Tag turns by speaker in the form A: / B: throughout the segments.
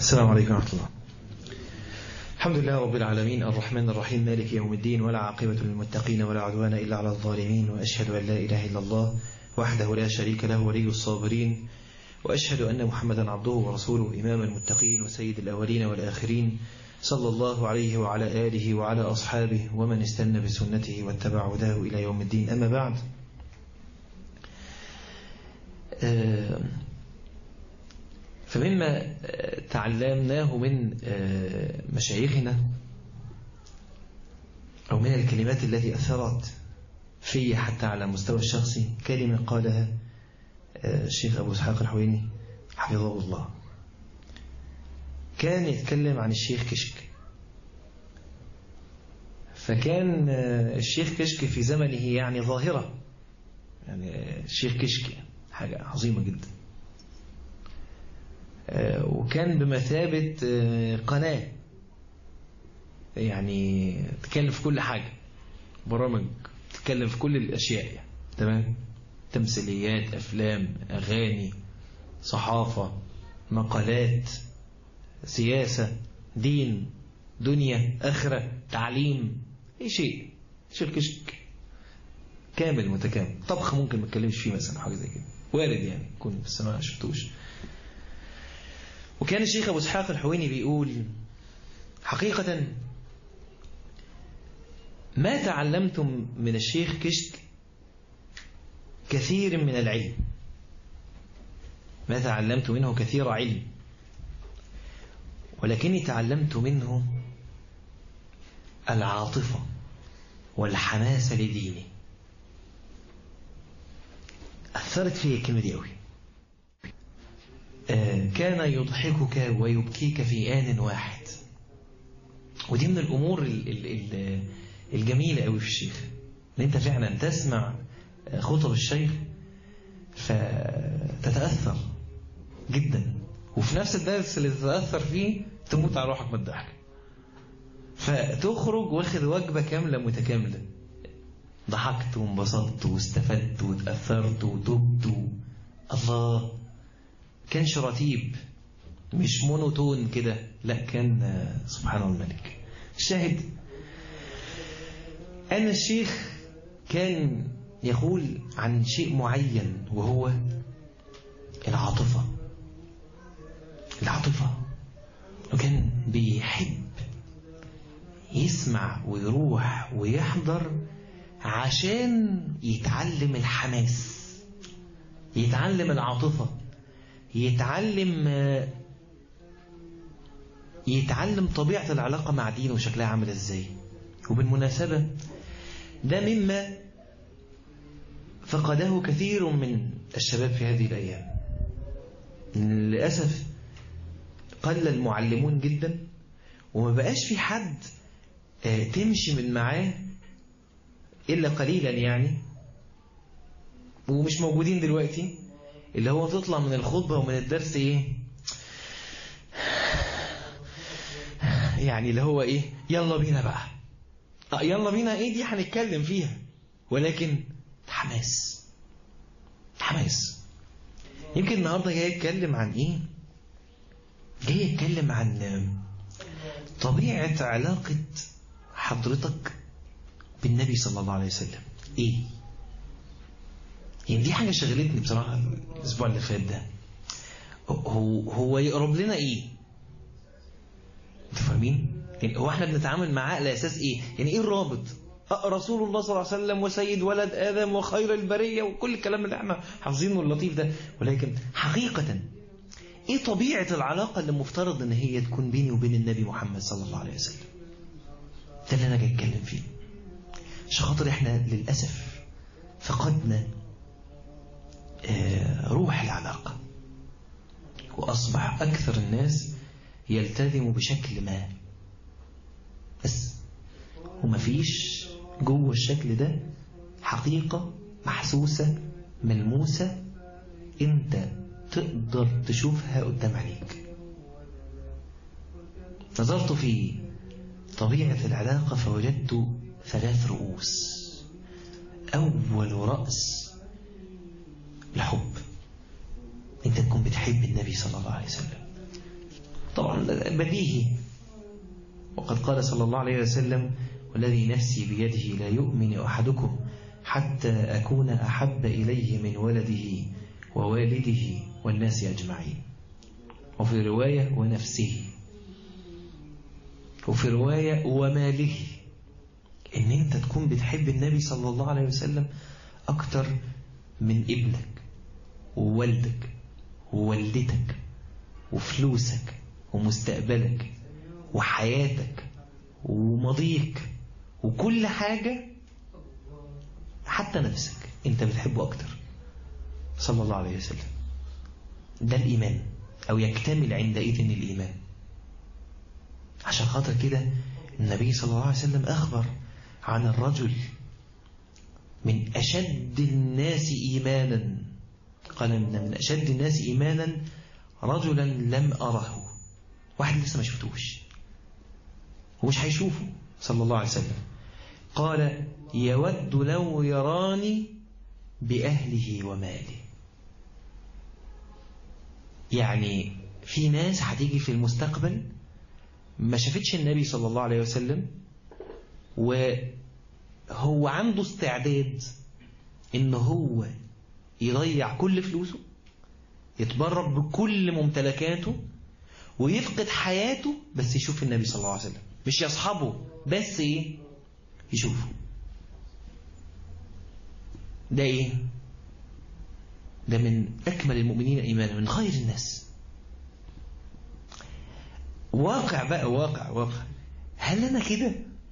A: السلام عليكم ورحمة الله الحمد لله رب العالمين الرحمن الرحيم مالك يوم الدين ولا عاقبة للمتقين ولا عدوان إلا على الظالمين وأشهد أن لا إله إلا الله وحده لا شريك له ولي الصابرين وأشهد أن محمدا عبده ورسوله إمام المتقين وسيد الأولين والآخرين صلى الله عليه وعلى آله وعلى أصحابه ومن استنى بسنته واتبع هداه إلى يوم الدين أما بعد فمما تعلمناه من مشايخنا أو من الكلمات التي أثرت في حتى على المستوى الشخصي كلمة قالها الشيخ أبو إسحاق الحويني حفظه الله كان يتكلم عن الشيخ كشك فكان الشيخ كشك في زمنه يعني ظاهرة يعني الشيخ كشك حاجة عظيمة جدا وكان بمثابة قناة يعني تتكلم في كل حاجة برامج تتكلم في كل الأشياء يعني. تمام تمثيليات أفلام أغاني صحافة مقالات سياسة دين دنيا آخرة تعليم أي شيء شيء كشك كامل متكامل طبخ ممكن ما اتكلمش فيه مثلا حاجة زي كده وارد يعني يكون بس ما شفتوش وكان الشيخ أبو اسحاق الحويني بيقول حقيقة ما تعلمتم من الشيخ كشك كثير من العلم ما تعلمت منه كثير علم ولكني تعلمت منه العاطفة والحماسة لديني أثرت في الكلمة دي قوي كان يضحكك ويبكيك في آن واحد ودي من الأمور الجميلة قوي في الشيخ ان انت فعلا تسمع خطب الشيخ فتتأثر جدا وفي نفس الدرس اللي تتأثر فيه تموت على روحك من الضحك فتخرج واخد وجبة كاملة متكاملة ضحكت وانبسطت واستفدت وتأثرت وتبت الله كانش رتيب مش مونوتون كده لا كان سبحان الملك الشاهد أن الشيخ كان يقول عن شيء معين وهو العاطفة العاطفة وكان بيحب يسمع ويروح ويحضر عشان يتعلم الحماس يتعلم العاطفة يتعلم يتعلم طبيعة العلاقة مع دينه وشكلها عامل ازاي وبالمناسبة ده مما فقده كثير من الشباب في هذه الأيام للأسف قل المعلمون جدا وما بقاش في حد تمشي من معاه إلا قليلا يعني ومش موجودين دلوقتي اللي هو تطلع من الخطبة ومن الدرس ايه يعني اللي هو ايه يلا بينا بقى آه يلا بينا ايه دي هنتكلم فيها ولكن حماس حماس يمكن النهاردة جاي اتكلم عن ايه جاي اتكلم عن طبيعة علاقة حضرتك بالنبي صلى الله عليه وسلم ايه يعني دي حاجة شغلتني بصراحة الأسبوع اللي فات ده هو هو يقرب لنا إيه؟ أنتوا فاهمين؟ يعني هو إحنا بنتعامل معاه على أساس إيه؟ يعني إيه الرابط؟ رسول الله صلى الله عليه وسلم وسيد ولد آدم وخير البرية وكل الكلام اللي إحنا حافظينه اللطيف ده ولكن حقيقة إيه طبيعة العلاقة اللي مفترض إن هي تكون بيني وبين النبي محمد صلى الله عليه وسلم؟ ده اللي أنا جاي أتكلم فيه. عشان خاطر إحنا للأسف فقدنا روح العلاقة وأصبح أكثر الناس يلتزم بشكل ما بس ومفيش جوه الشكل ده حقيقة محسوسة ملموسة انت تقدر تشوفها قدام عينيك نظرت في طبيعة العلاقة فوجدت ثلاث رؤوس أول رأس الحب انت تكون بتحب النبي صلى الله عليه وسلم طبعا بديهي وقد قال صلى الله عليه وسلم والذي نفسي بيده لا يؤمن أحدكم حتى أكون أحب إليه من ولده ووالده والناس أجمعين وفي رواية ونفسه وفي رواية وماله ان انت تكون بتحب النبي صلى الله عليه وسلم اكتر من ابنك ووالدك ووالدتك وفلوسك ومستقبلك وحياتك وماضيك وكل حاجة حتى نفسك انت بتحبه اكتر صلى الله عليه وسلم ده الايمان او يكتمل عندئذ الايمان عشان خاطر كده النبي صلى الله عليه وسلم اخبر عن الرجل من أشد الناس إيمانا قال إن من أشد الناس إيمانا رجلا لم أره واحد لسه ما شفتوش ومش هيشوفه صلى الله عليه وسلم قال يود لو يراني بأهله وماله يعني في ناس هتيجي في المستقبل ما شافتش النبي صلى الله عليه وسلم وهو عنده استعداد ان هو يضيع كل فلوسه يتبرع بكل ممتلكاته ويفقد حياته بس يشوف النبي صلى الله عليه وسلم مش يصحبه بس ايه يشوفه ده ايه ده من اكمل المؤمنين ايمانا من خير الناس واقع بقى واقع واقع هل انا كده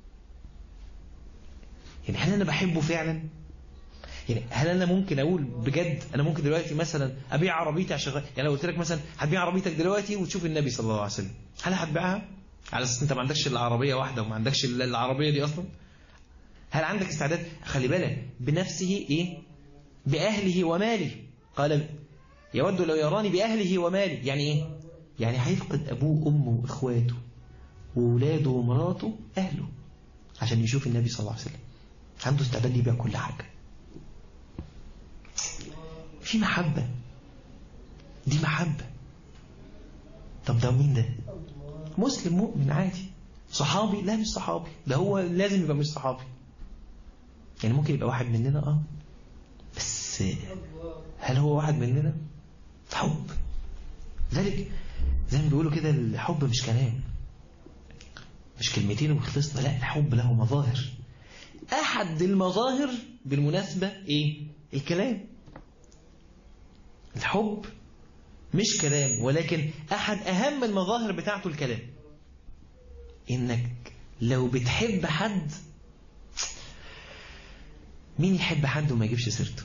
A: يعني هل انا بحبه فعلا يعني هل انا ممكن اقول بجد انا ممكن دلوقتي مثلا ابيع عربيتي عشان يعني لو قلت لك مثلا هتبيع عربيتك دلوقتي وتشوف النبي صلى الله عليه وسلم هل هتبيعها على اساس انت ما عندكش الا عربيه واحده وما عندكش الا العربيه دي اصلا هل عندك استعداد خلي بالك بنفسه ايه باهله وماله قال يود لو يراني باهله وماله يعني ايه يعني هيفقد ابوه وامه واخواته وولاده ومراته اهله عشان يشوف النبي صلى الله عليه وسلم عنده استعداد يبيع كل حاجة في محبة دي محبة طب ده مين ده مسلم مؤمن عادي صحابي لا مش صحابي ده هو لازم يبقى مش صحابي يعني ممكن يبقى واحد مننا اه بس هل هو واحد مننا حب ذلك زي ما بيقولوا كده الحب مش كلام مش كلمتين وخلصنا لا الحب له مظاهر أحد المظاهر بالمناسبة إيه؟ الكلام الحب مش كلام ولكن أحد أهم المظاهر بتاعته الكلام إنك لو بتحب حد مين يحب حد وما يجيبش سيرته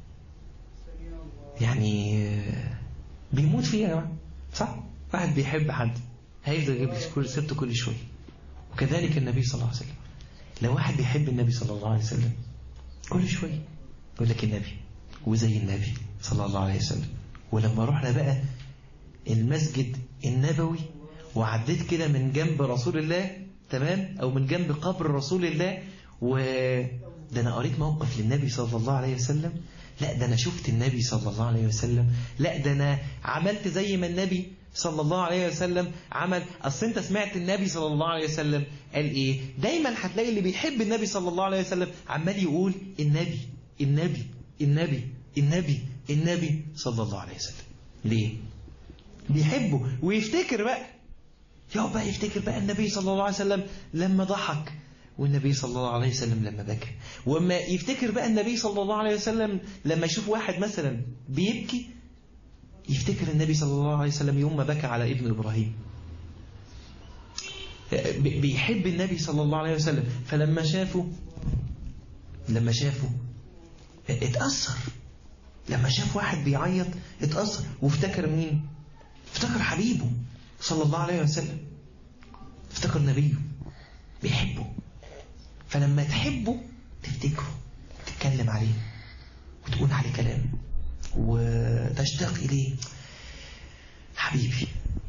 A: يعني بيموت فيها يا جماعه صح واحد بيحب حد هيفضل يجيب كل سيرته كل شويه وكذلك النبي صلى الله عليه وسلم لو واحد بيحب النبي صلى الله عليه وسلم كل شويه يقول لك النبي وزي النبي صلى الله عليه وسلم ولما رحنا بقى المسجد النبوي وعديت كده من جنب رسول الله تمام او من جنب قبر رسول الله و ده انا قريت موقف للنبي صلى الله عليه وسلم لا ده انا شفت النبي صلى الله عليه وسلم لا ده انا عملت زي ما النبي صلى الله عليه وسلم عمل اصل انت سمعت النبي صلى الله عليه وسلم قال ايه دايما هتلاقي اللي بيحب النبي صلى الله عليه وسلم عمال يقول النبي النبي النبي النبي النبي صلى الله عليه وسلم ليه بيحبه ويفتكر بقى يقعد بقى يفتكر بقى النبي صلى الله عليه وسلم لما ضحك والنبي صلى الله عليه وسلم لما بكى وما يفتكر بقى النبي صلى الله عليه وسلم لما يشوف واحد مثلا بيبكي يفتكر النبي صلى الله عليه وسلم يوم ما بكى على ابن إبراهيم بيحب النبي صلى الله عليه وسلم فلما شافه لما شافه اتأثر لما شاف واحد بيعيط اتأثر وافتكر مين افتكر حبيبه صلى الله عليه وسلم افتكر نبيه بيحبه فلما تحبه تفتكره تتكلم عليه وتقول عليه كلام وتشتاق إليه حبيبي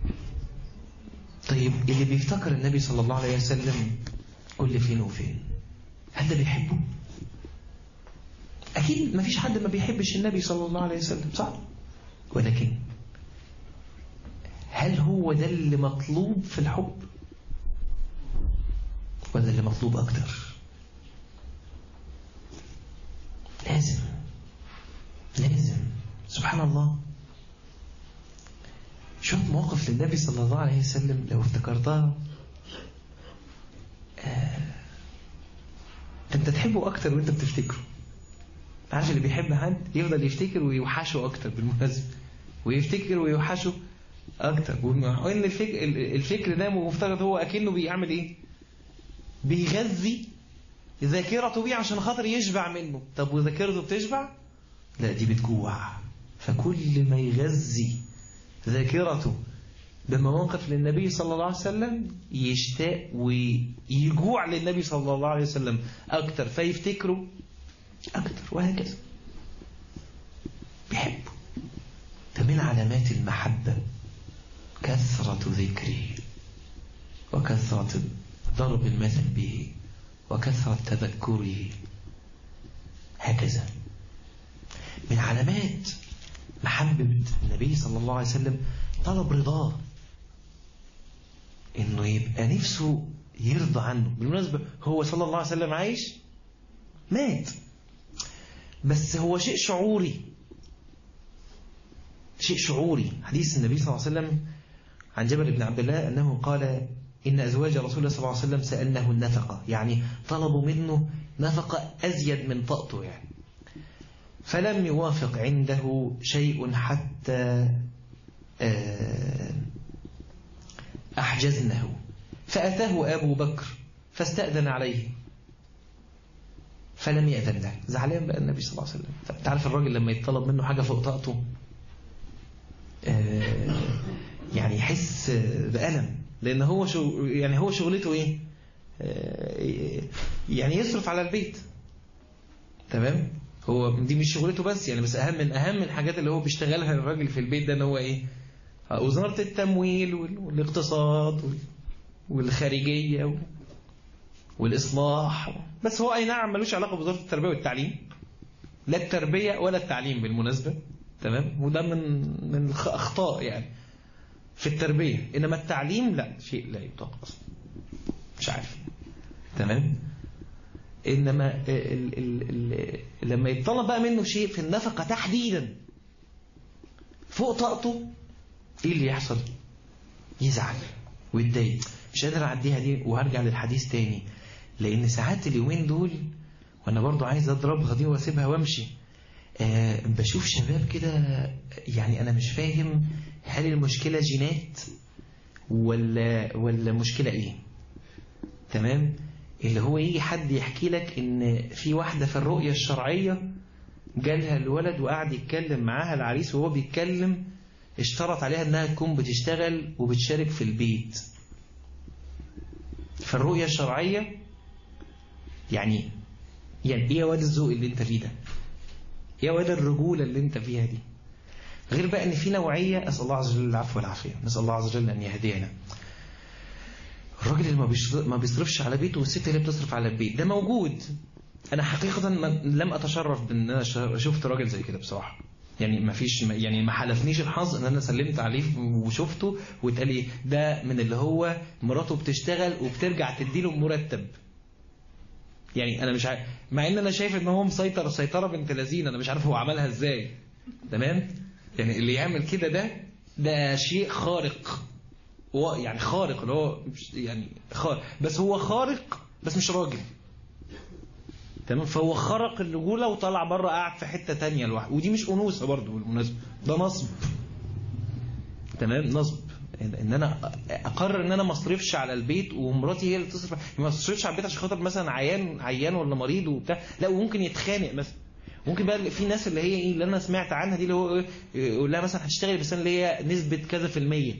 A: طيب اللي بيفتكر النبي صلى الله عليه وسلم كل فين وفين هل ده بيحبه أكيد ما فيش حد ما بيحبش النبي صلى الله عليه وسلم صح ولكن هل هو ده اللي مطلوب في الحب ولا اللي مطلوب أكتر لازم لازم سبحان الله شوف مواقف للنبي صلى الله عليه وسلم لو افتكرتها آه انت تحبه اكتر وانت بتفتكره عارف اللي بيحب حد يفضل يفتكر ويوحشه اكتر بالمناسبه ويفتكر ويوحشه اكتر وان الفكر الفكر ده مفترض هو اكنه بيعمل ايه بيغذي ذاكرته بيه عشان خاطر يشبع منه طب وذاكرته بتشبع لا دي بتجوع فكل ما يغذي ذاكرته بمواقف للنبي صلى الله عليه وسلم يشتاق ويجوع للنبي صلى الله عليه وسلم أكتر فيفتكره أكتر وهكذا بيحبه فمن علامات المحبة كثرة ذكره وكثرة ضرب المثل به وكثرة تذكره هكذا من علامات محبة النبي صلى الله عليه وسلم طلب رضاه انه يبقى نفسه يرضى عنه بالمناسبة هو صلى الله عليه وسلم عايش مات بس هو شيء شعوري شيء شعوري حديث النبي صلى الله عليه وسلم عن جبل بن عبد الله أنه قال إن أزواج رسول الله صلى الله عليه وسلم سألناه النفقة يعني طلبوا منه نفقة أزيد من طاقته يعني فلم يوافق عنده شيء حتى أحجزنه فأتاه أبو بكر فاستأذن عليه فلم يأذن له زعلان بقى النبي صلى الله عليه وسلم تعرف الراجل لما يطلب منه حاجة فوق طاقته يعني يحس بألم لأن هو شو يعني هو شغلته إيه يعني يصرف على البيت تمام هو دي مش شغلته بس يعني بس أهم من أهم الحاجات اللي هو بيشتغلها الراجل في البيت ده إن هو إيه وزارة التمويل والاقتصاد والخارجية والإصلاح بس هو أي نعم ملوش علاقة بوزارة التربية والتعليم لا التربية ولا التعليم بالمناسبة تمام وده من من أخطاء يعني في التربية إنما التعليم لا شيء لا يطاق أصلا مش عارف تمام إنما ال ال ال لما يطلب بقى منه شيء في النفقة تحديدا فوق طاقته ايه اللي يحصل يزعل ويتضايق مش قادر اعديها دي وهرجع للحديث تاني لان ساعات اليومين دول وانا برضو عايز اضربها دي واسيبها وامشي أه بشوف شباب كده يعني انا مش فاهم هل المشكله جينات ولا ولا مشكله ايه تمام اللي هو يجي حد يحكي لك ان في واحده في الرؤيه الشرعيه جالها الولد وقعد يتكلم معاها العريس وهو بيتكلم اشترط عليها انها تكون بتشتغل وبتشارك في البيت فالرؤية الشرعية يعني يعني ايه يا واد الذوق اللي انت فيه ده يا واد الرجولة اللي انت فيها دي غير بقى ان في نوعية اسأل الله عز وجل العفو والعافية نسأل الله عز وجل ان يهدينا الراجل اللي ما بيصرفش على بيته والست اللي بتصرف على البيت ده موجود انا حقيقة لم اتشرف بان انا شفت راجل زي كده بصراحة يعني ما فيش يعني ما حلفنيش الحظ ان انا سلمت عليه وشفته واتقال لي ده من اللي هو مراته بتشتغل وبترجع تديله مرتب يعني انا مش عارف مع ان انا شايف ان هو مسيطر سيطره بنت لذينه انا مش عارف هو عملها ازاي تمام يعني اللي يعمل كده ده ده شيء خارق يعني خارق اللي هو يعني خارق بس هو خارق بس مش راجل تمام فهو خرق الرجولة وطلع بره قاعد في حتة تانية لوحده ودي مش أنوثة برضه بالمناسبة ده نصب تمام نصب ان انا اقرر ان انا ما اصرفش على البيت ومراتي هي اللي تصرف ما تصرفش على البيت عشان خاطر مثلا عيان عيان ولا مريض وبتاع لا وممكن يتخانق مثلا ممكن بقى في ناس اللي هي ايه اللي انا سمعت عنها دي اللي هو يقول لها مثلا هتشتغلي بس اللي هي نسبه كذا في المية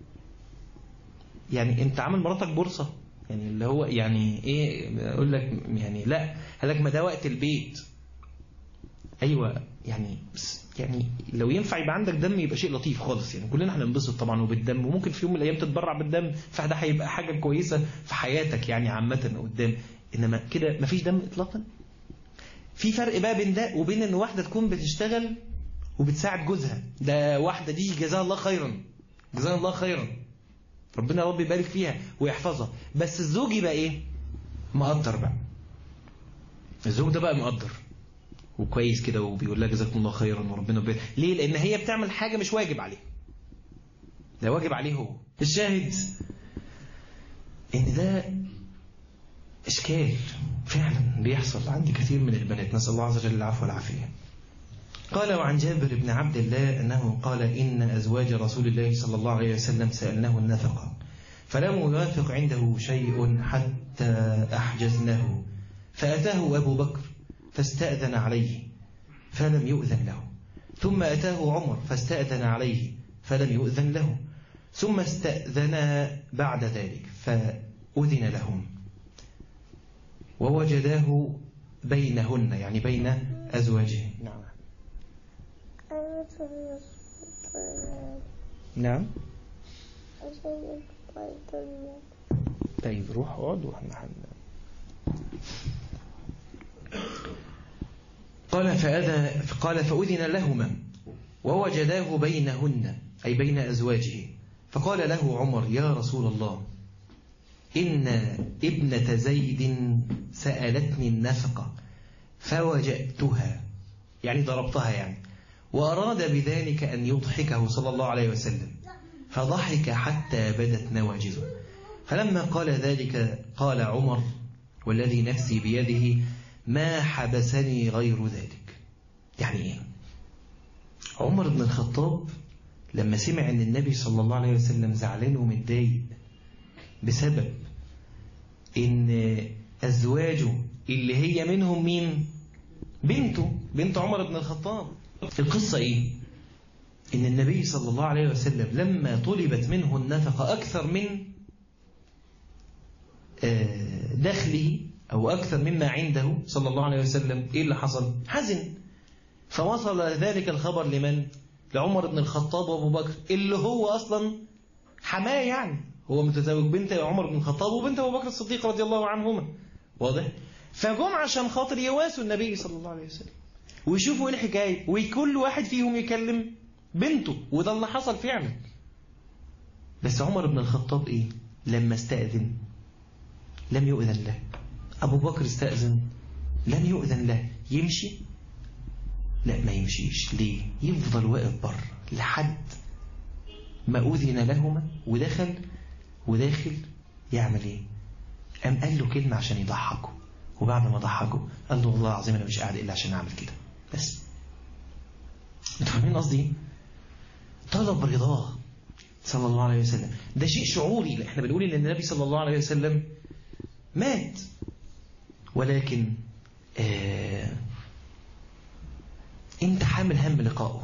A: يعني انت عامل مراتك بورصه يعني اللي هو يعني ايه اقول لك يعني لا قال لك ما ده وقت البيت ايوه يعني يعني لو ينفع يبقى عندك دم يبقى شيء لطيف خالص يعني كلنا هننبسط طبعا وبالدم وممكن في يوم من الايام تتبرع بالدم فده هيبقى حاجه كويسه في حياتك يعني عامه قدام انما كده مفيش دم اطلاقا في فرق بقى بين ده وبين ان واحده تكون بتشتغل وبتساعد جوزها ده واحده دي جزاها الله خيرا جزاها الله خيرا ربنا رب يبارك فيها ويحفظها بس الزوج يبقى ايه مقدر بقى الزوج ده بقى مقدر وكويس كده وبيقول لها جزاكم الله خيرا وربنا يبارك ليه لان هي بتعمل حاجه مش واجب عليه ده واجب عليه هو الشاهد ان ده اشكال فعلا بيحصل عند كثير من البنات نسال الله عز وجل العفو والعافيه قال وعن جابر بن عبد الله أنه قال إن أزواج رسول الله صلى الله عليه وسلم سألناه النفقة فلم يوافق عنده شيء حتى أحجزناه فأتاه أبو بكر فاستأذن عليه فلم يؤذن له ثم أتاه عمر فاستأذن عليه فلم يؤذن له ثم استأذنا بعد ذلك فأذن لهم ووجداه بينهن يعني بين أزواجه نعم نعم طيب روح اقعد واحنا حن قال فأذن قال فأذن لهما ووجداه بينهن أي بين أزواجه فقال له عمر يا رسول الله إن ابنة زيد سألتني النفقة فوجأتها يعني ضربتها يعني وأراد بذلك أن يضحكه صلى الله عليه وسلم فضحك حتى بدت نواجذه فلما قال ذلك قال عمر والذي نفسي بيده ما حبسني غير ذلك يعني إيه عمر بن الخطاب لما سمع أن النبي صلى الله عليه وسلم زعلان ومتضايق بسبب أن أزواجه اللي هي منهم مين بنته بنت عمر بن الخطاب القصة إيه إن النبي صلى الله عليه وسلم لما طلبت منه النفقة أكثر من دخله أو أكثر مما عنده صلى الله عليه وسلم إيه اللي حصل حزن فوصل ذلك الخبر لمن لعمر بن الخطاب وابو بكر اللي هو أصلا حماه يعني هو متزوج بنت عمر بن الخطاب وبنت أبو بكر الصديق رضي الله عنهما واضح فجم عشان خاطر يواسوا النبي صلى الله عليه وسلم ويشوفوا ايه الحكايه وكل واحد فيهم يكلم بنته وده اللي حصل فعلا بس عمر بن الخطاب ايه لما استأذن لم يؤذن له ابو بكر استأذن لم يؤذن له يمشي لا ما يمشيش ليه يفضل واقف بره لحد ما أذن لهما ودخل وداخل يعمل ايه قام قال له كلمة عشان يضحكه وبعد ما ضحكه قال له والله العظيم انا مش قاعد الا عشان اعمل كده بس انتوا فاهمين قصدي طلب رضاه صلى الله عليه وسلم ده شيء شعوري احنا بنقول ان النبي صلى الله عليه وسلم مات ولكن آه انت حامل هم لقائه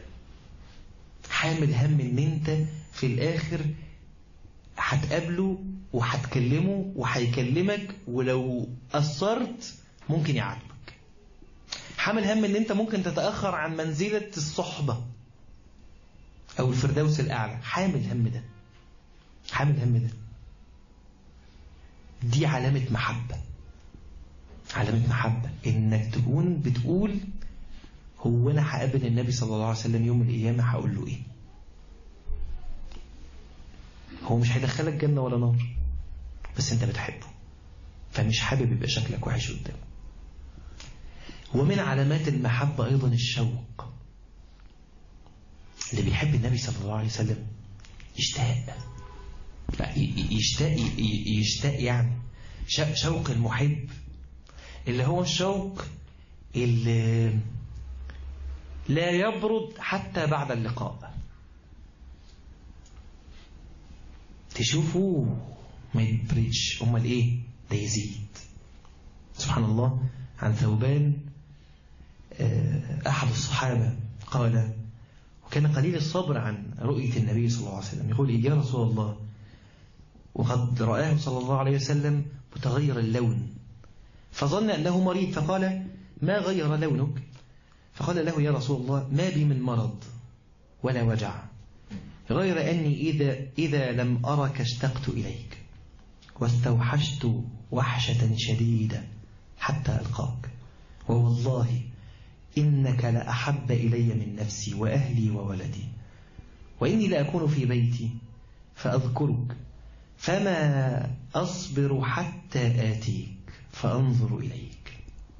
A: حامل هم ان انت في الاخر هتقابله وهتكلمه وهيكلمك ولو قصرت ممكن يعاتبك حامل هم ان انت ممكن تتأخر عن منزلة الصحبة او الفردوس الاعلى حامل هم ده حامل هم ده دي علامة محبة علامة محبة انك تكون بتقول هو انا هقابل النبي صلى الله عليه وسلم يوم القيامة هقول له ايه هو مش هيدخلك جنة ولا نار بس انت بتحبه فمش حابب يبقى شكلك وحش قدامه ومن علامات المحبة أيضا الشوق اللي بيحب النبي صلى الله عليه وسلم يشتاق لا يشتاق يشتاق يعني شوق المحب اللي هو الشوق اللي لا يبرد حتى بعد اللقاء تشوفوا ما يبردش امال ايه ده يزيد سبحان الله عن ثوبان احد الصحابه قال وكان قليل الصبر عن رؤيه النبي صلى الله عليه وسلم يقول يا رسول الله وقد رآه صلى الله عليه وسلم متغير اللون فظن أنه مريض فقال ما غير لونك فقال له يا رسول الله ما بي من مرض ولا وجع غير أني إذا, إذا لم أرك اشتقت إليك واستوحشت وحشة شديدة حتى ألقاك ووالله إنك لأحب إلي من نفسي وأهلي وولدي وإني لأكون في بيتي فأذكرك فما أصبر حتى آتيك فأنظر إليك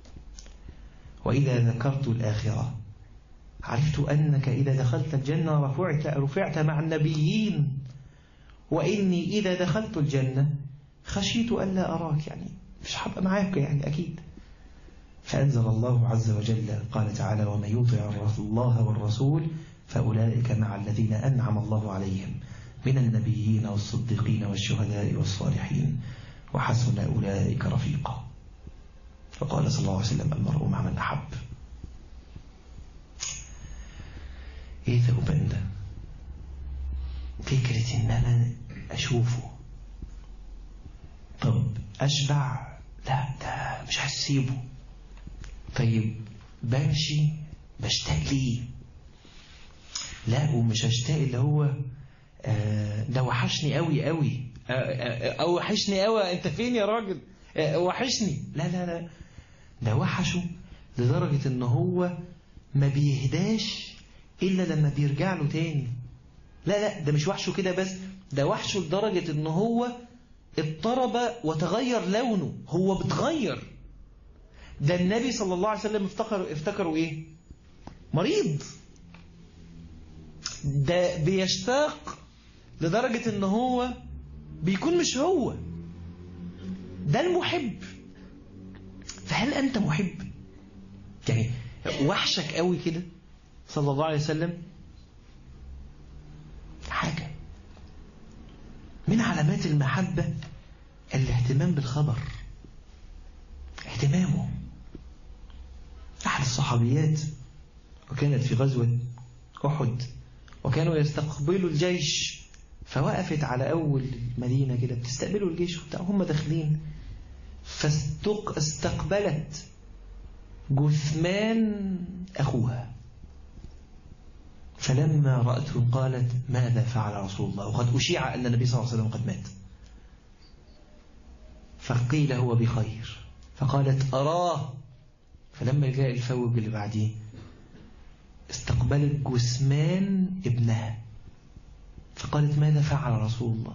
A: وإذا ذكرت الآخرة عرفت أنك إذا دخلت الجنة رفعت, رفعت مع النبيين وإني إذا دخلت الجنة خشيت ألا أراك يعني مش حبقى معاك يعني أكيد فأنزل الله عز وجل قال تعالى ومن يطع الله والرسول فأولئك مع الذين أنعم الله عليهم من النبيين والصديقين والشهداء والصالحين وحسن أولئك رفيقا فقال صلى الله عليه وسلم المرء مع من أحب إيه ثوبان ده فكرة إن أنا أشوفه طب أشبع لا ده مش هسيبه طيب بمشي بشتاق ليه لا ومش هشتاق اللي هو آه ده وحشني قوي قوي آه آه او وحشني قوي انت فين يا راجل آه وحشني لا لا لا ده وحشه لدرجة ان هو ما بيهداش الا لما بيرجع له تاني لا لا ده مش وحشه كده بس ده وحشه لدرجة ان هو اضطرب وتغير لونه هو بتغير ده النبي صلى الله عليه وسلم افتكروا افتكروا ايه مريض ده بيشتاق لدرجة ان هو بيكون مش هو ده المحب فهل انت محب يعني وحشك قوي كده صلى الله عليه وسلم حاجة من علامات المحبة الاهتمام بالخبر اهتمامه أحد الصحابيات وكانت في غزوة أحد وكانوا يستقبلوا الجيش فوقفت على أول مدينة كده بتستقبلوا الجيش وبتاع هم داخلين فاستقبلت جثمان أخوها فلما رأته قالت ماذا فعل رسول الله وقد أشيع أن النبي صلى الله عليه وسلم قد مات فقيل هو بخير فقالت أراه فلما جاء الفوج اللي بعديه استقبلت جثمان ابنها فقالت ماذا فعل رسول الله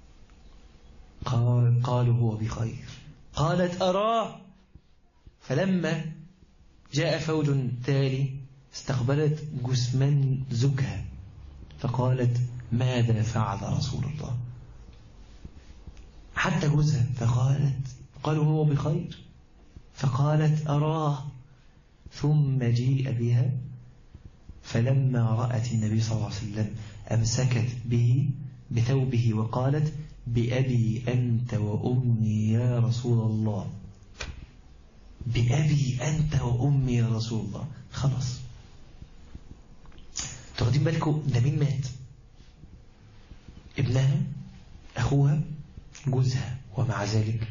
A: قال قالوا هو بخير قالت أراه فلما جاء فوج تالي استقبلت جثمان زوجها فقالت ماذا فعل رسول الله حتى جوزها فقالت قالوا هو بخير فقالت أراه ثم جيء بها فلما رأت النبي صلى الله عليه وسلم أمسكت به بثوبه وقالت بأبي أنت وأمي يا رسول الله بأبي أنت وأمي يا رسول الله خلاص تاخدين بالكم ده مين مات ابنها أخوها جوزها ومع ذلك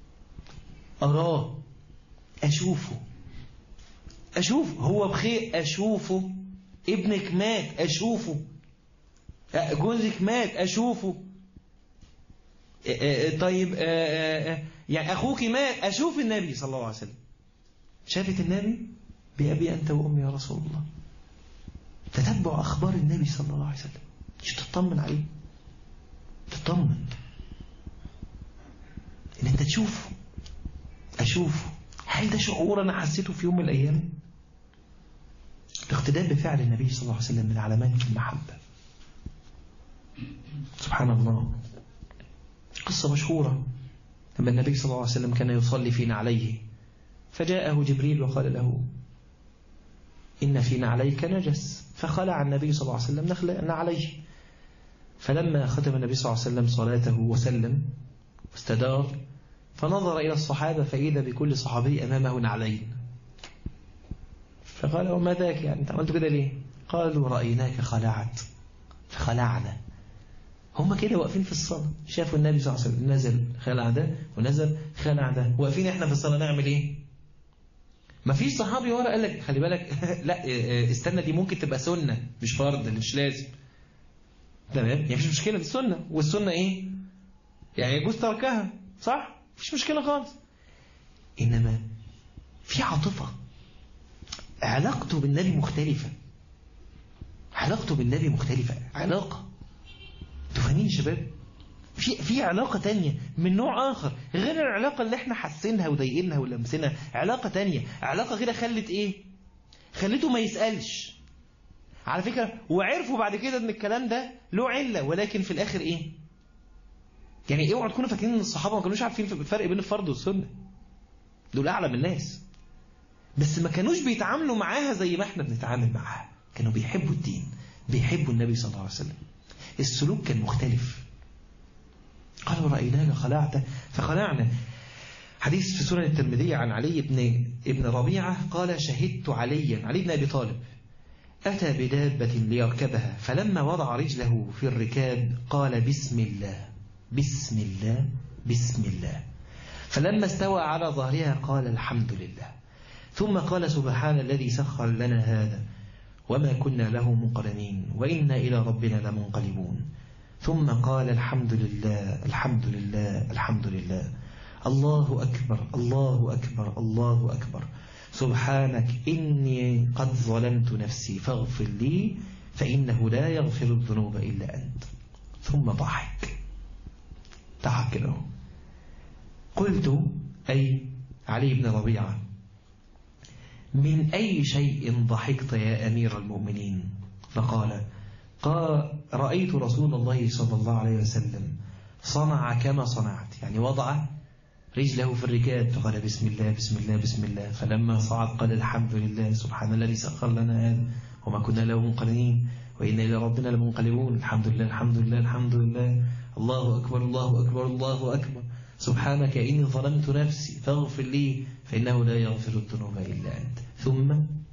A: أراه أشوفه أشوف هو بخير أشوفه ابنك مات أشوفه جوزك مات أشوفه طيب يعني أخوك مات أشوف النبي صلى الله عليه وسلم شافت النبي بأبي أنت وأمي يا رسول الله تتبع أخبار النبي صلى الله عليه وسلم مش تطمن عليه تطمن ان انت تشوفه اشوفه هل ده شعور انا حسيته في يوم من الايام الاقتداء بفعل النبي صلى الله عليه وسلم من علامات المحبة سبحان الله قصة مشهورة لما النبي صلى الله عليه وسلم كان يصلي فينا عليه فجاءه جبريل وقال له إن في نعليك نجس فخلع النبي صلى الله عليه وسلم نخل عليه فلما ختم النبي صلى الله عليه وسلم صلاته وسلم واستدار فنظر إلى الصحابة فإذا بكل صحابي أمامه نعلين فقال وما ذاك يعني أنت عملت كده ليه قالوا رأيناك خلعت فخلعنا هم كده واقفين في الصلاة شافوا النبي صلى الله عليه وسلم نزل خلع ده ونزل خلع ده واقفين احنا في الصلاة نعمل ايه ما فيش صحابي ورا قال لك خلي بالك لا استنى دي ممكن تبقى سنة مش فرض مش لازم تمام يعني مفيش مشكلة دي سنة والسنة ايه يعني يجوز تركها صح مفيش مشكلة خالص إنما في عاطفة علاقته بالنبي مختلفة علاقته بالنبي مختلفة علاقة انتوا فاهمين يا شباب في في علاقة تانية من نوع آخر غير العلاقة اللي احنا حاسينها وضايقينها ولمسينها علاقة تانية علاقة كده خلت ايه خلته ما يسألش على فكرة وعرفوا بعد كده ان الكلام ده له علة ولكن في الاخر ايه يعني اوعوا تكونوا فاكرين ان الصحابة ما كانوش عارفين الفرق بين الفرض والسنة دول اعلم الناس بس ما كانوش بيتعاملوا معاها زي ما احنا بنتعامل معاها كانوا بيحبوا الدين بيحبوا النبي صلى الله عليه وسلم السلوك كان مختلف قالوا رأيناك خلعت فخلعنا حديث في سنن الترمذي عن علي بن ابن ربيعة قال شهدت عليا علي بن أبي طالب أتى بدابة ليركبها فلما وضع رجله في الركاب قال بسم الله بسم الله بسم الله فلما استوى على ظهرها قال الحمد لله ثم قال سبحان الذي سخر لنا هذا وما كنا له مقرنين وإنا إلى ربنا لمنقلبون ثم قال الحمد لله الحمد لله الحمد لله الله أكبر الله أكبر الله أكبر سبحانك إني قد ظلمت نفسي فاغفر لي فإنه لا يغفر الذنوب إلا أنت ثم ضحك ضحك له قلت أي علي بن ربيعة من أي شيء ضحكت يا أمير المؤمنين فقال قال رأيت رسول الله صلى الله عليه وسلم صنع كما صنعت يعني وضع رجله في الركاب فقال بسم الله بسم الله بسم الله فلما صعد قال الحمد لله سبحان الذي سخر لنا هذا وما كنا له منقلبين وإنا إلى ربنا لمنقلبون الحمد لله الحمد لله الحمد لله الله أكبر الله أكبر الله أكبر سبحانك إني ظلمت نفسي فاغفر لي فإنه لا يغفر الذنوب إلا أنت ثم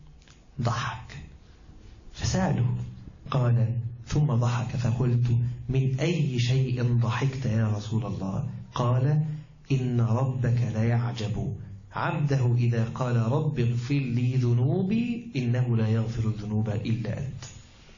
A: ضحك فسأله قال ثم ضحك فقلت من أي شيء ضحكت يا رسول الله قال إن ربك لا يعجب عبده إذا قال رب اغفر لي ذنوبي إنه لا يغفر الذنوب إلا أنت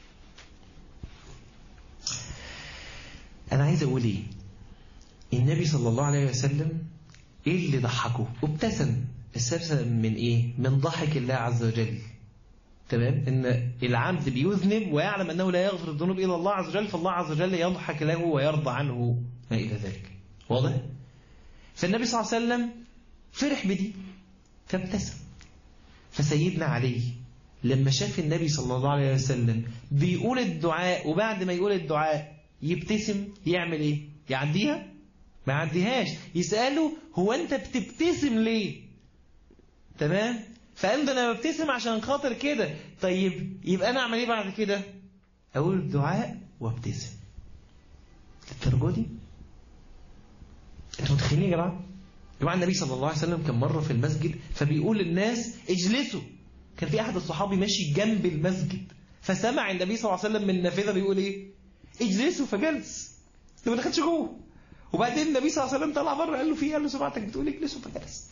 A: أنا عايز أقول إيه النبي صلى الله عليه وسلم إيه اللي ضحكه وابتسم ابتسم من إيه من ضحك الله عز وجل تمام ان العبد بيذنب ويعلم انه لا يغفر الذنوب الا الله عز وجل فالله عز وجل يضحك له ويرضى عنه ما الى ذلك واضح فالنبي صلى الله عليه وسلم فرح بدي فابتسم فسيدنا علي لما شاف النبي صلى الله عليه وسلم بيقول الدعاء وبعد ما يقول الدعاء يبتسم يعمل ايه يعديها ما يعديهاش يسأله هو انت بتبتسم ليه تمام فقال ده انا ببتسم عشان خاطر كده طيب يبقى انا اعمل ايه بعد كده اقول الدعاء وابتسم الدرجه دي انتوا متخيلين يا جماعه جماعه النبي صلى الله عليه وسلم كان مره في المسجد فبيقول للناس اجلسوا كان في احد الصحابي ماشي جنب المسجد فسمع النبي صلى الله عليه وسلم من النافذه بيقول ايه اجلسوا فجلس ما دخلش جوه وبعدين النبي صلى الله عليه وسلم طلع بره قال له في قال له سمعتك بتقول اجلسوا فجلست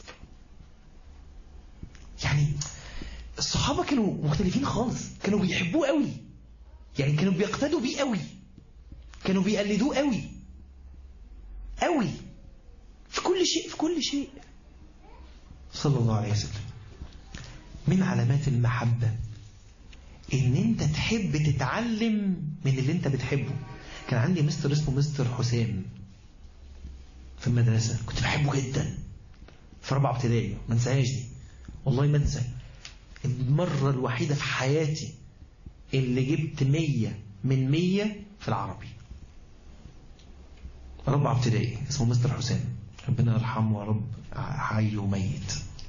A: يعني الصحابة كانوا مختلفين خالص كانوا بيحبوه قوي يعني كانوا بيقتدوا بيه قوي كانوا بيقلدوه قوي قوي في كل شيء في كل شيء صلى الله عليه وسلم من علامات المحبة ان انت تحب تتعلم من اللي انت بتحبه كان عندي مستر اسمه مستر حسام في المدرسة كنت بحبه جدا في رابعه ابتدائي ما انساهاش دي والله ما انسى المرة الوحيدة في حياتي اللي جبت مية من مية في العربي رابعه ابتدائي اسمه مستر حسام ربنا يرحمه يا رب حي وميت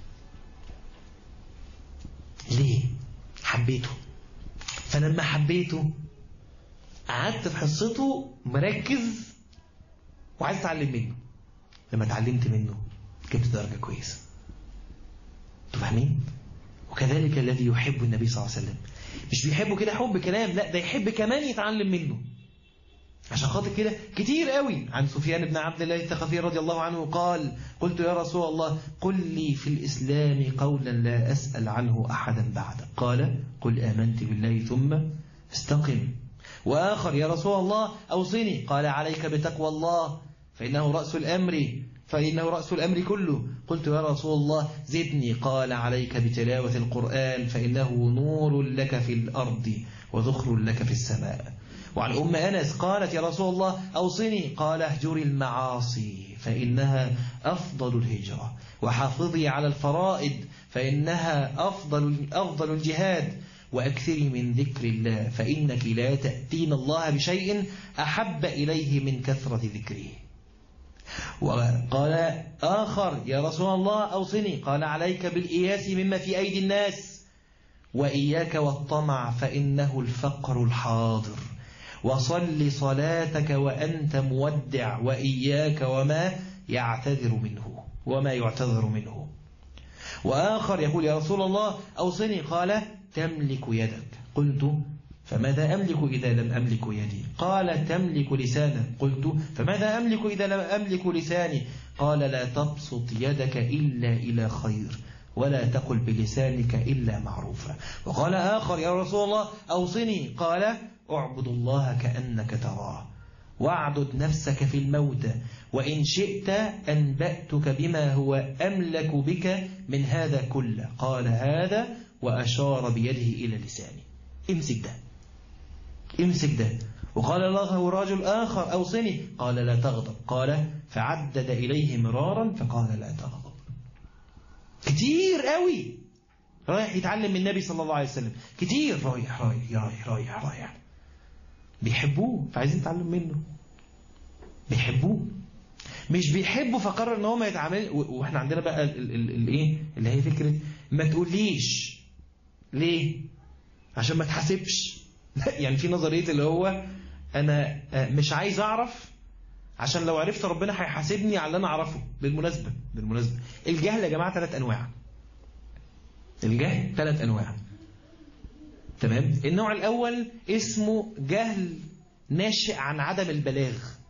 A: ليه حبيته فلما حبيته قعدت في حصته مركز وعايز اتعلم منه لما اتعلمت منه جبت درجة كويسة انتوا فاهمين وكذلك الذي يحب النبي صلى الله عليه وسلم مش بيحبه كده حب كلام لا ده يحب كمان يتعلم منه عشان خاطر كده كتير قوي عن سفيان بن عبد الله الثقفي رضي الله عنه قال قلت يا رسول الله قل لي في الإسلام قولا لا أسأل عنه أحدا بعد قال قل آمنت بالله ثم استقم وآخر يا رسول الله أوصني قال عليك بتقوى الله فإنه رأس الأمر فإنه رأس الأمر كله قلت يا رسول الله زدني قال عليك بتلاوة القرآن فإنه نور لك في الأرض وذخر لك في السماء وعن أم أنس قالت يا رسول الله أوصني قال اهجري المعاصي فإنها أفضل الهجرة وحافظي على الفرائض فإنها أفضل, أفضل الجهاد وأكثري من ذكر الله فإنك لا تأتين الله بشيء أحب إليه من كثرة ذكره وقال آخر يا رسول الله أوصني قال عليك بالإياس مما في أيدي الناس وإياك والطمع فإنه الفقر الحاضر وصل صلاتك وأنت مودع وإياك وما يعتذر منه وما يعتذر منه وآخر يقول يا رسول الله أوصني قال تملك يدك قلت فماذا أملك إذا لم أملك يدي قال تملك لسانك قلت فماذا أملك إذا لم أملك لساني قال لا تبسط يدك إلا إلى خير ولا تقل بلسانك إلا معروفا وقال آخر يا رسول الله أوصني قال اعبد الله كأنك تراه واعدد نفسك في الموت وإن شئت أنبأتك بما هو أملك بك من هذا كله قال هذا وأشار بيده إلى لسانه امسك ده امسك ده وقال له رجل آخر أوصني قال لا تغضب قال فعدد إليه مرارا فقال لا تغضب كتير قوي رايح يتعلم من النبي صلى الله عليه وسلم كتير رايح رايح رايح رايح رايح بيحبوه فعايزين نتعلم منه بيحبوه مش بيحبوا فقرر ان هو ما يتعامل واحنا عندنا بقى الايه اللي هي فكره ما تقوليش ليه عشان ما تحاسبش يعني في نظريه اللي هو انا مش عايز اعرف عشان لو عرفت ربنا هيحاسبني على اللي انا اعرفه بالمناسبه بالمناسبه الجهل يا جماعه ثلاث انواع الجهل ثلاث انواع تمام النوع الاول اسمه جهل ناشئ عن عدم البلاغ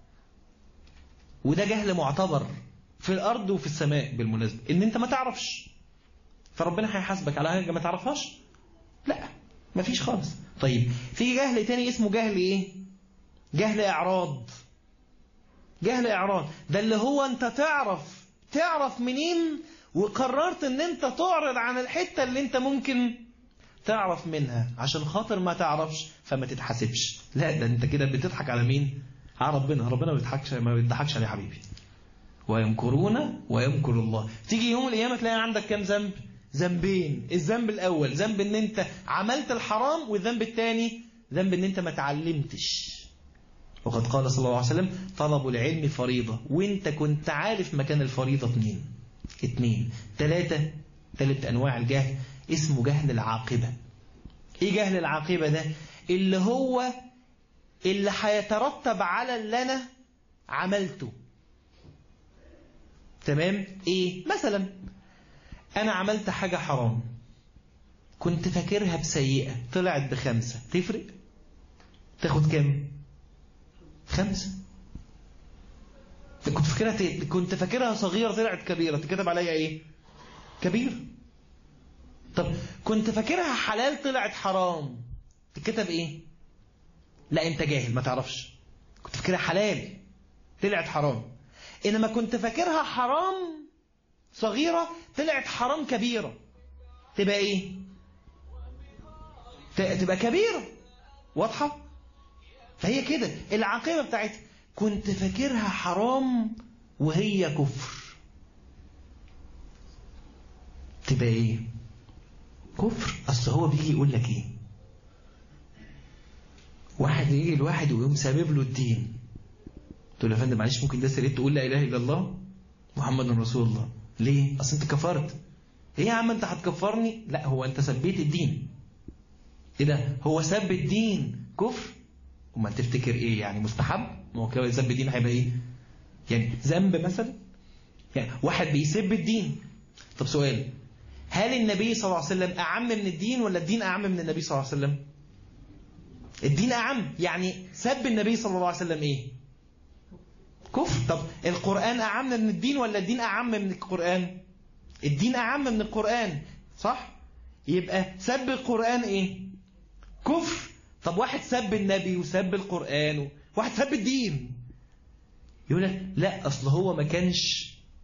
A: وده جهل معتبر في الارض وفي السماء بالمناسبه ان انت ما تعرفش فربنا هيحاسبك على حاجه ما تعرفهاش لا مفيش خالص طيب في جهل تاني اسمه جهل ايه جهل اعراض جهل اعراض ده اللي هو انت تعرف تعرف منين وقررت ان انت تعرض عن الحته اللي انت ممكن تعرف منها عشان خاطر ما تعرفش فما تتحاسبش لا ده انت كده بتضحك على مين على ربنا ربنا ما بيضحكش ما بيضحكش عليه حبيبي ويمكرون ويمكر الله تيجي يوم القيامه تلاقي عندك كام ذنب ذنبين الذنب الاول ذنب ان انت عملت الحرام والذنب الثاني ذنب ان انت ما تعلمتش وقد قال صلى الله عليه وسلم طلب العلم فريضة وانت كنت عارف مكان الفريضة اتنين اتنين تلاتة تلت انواع الجهل اسمه جهل العاقبة ايه جهل العاقبة ده اللي هو اللي هيترتب على اللي انا عملته تمام ايه مثلا انا عملت حاجة حرام كنت فاكرها بسيئة طلعت بخمسة تفرق تاخد كام خمسة كنت فاكرها كنت فاكرها صغيرة طلعت كبيرة تكتب عليا ايه كبير طب كنت فاكرها حلال طلعت حرام تكتب ايه لا انت جاهل ما تعرفش كنت فاكرها حلال طلعت حرام انما كنت فاكرها حرام صغيرة طلعت حرام كبيرة تبقى ايه تبقى كبيرة واضحة فهي كده العاقبة بتاعتها كنت فاكرها حرام وهي كفر تبقى ايه كفر اصل هو بيجي يقول لك ايه واحد يجي الواحد ويقوم سابب له الدين تقول له يا فندم معلش ممكن ده سريت تقول لا اله الا الله محمد رسول الله ليه اصل انت كفرت ايه يا عم انت هتكفرني لا هو انت سبيت الدين ايه ده هو سب الدين كفر وما تفتكر ايه يعني مستحب ما هو كده سب الدين هيبقى ايه يعني ذنب مثلا يعني واحد بيسب الدين طب سؤال هل النبي صلى الله عليه وسلم اعم من الدين ولا الدين اعم من النبي صلى الله عليه وسلم الدين اعم يعني سب النبي صلى الله عليه وسلم ايه كفر طب القرآن أعم من الدين ولا الدين أعم من القرآن الدين أعم من القرآن صح يبقى سب القرآن إيه كفر طب واحد سب النبي وسب القرآن واحد سب الدين يقول لك لا أصل هو ما كانش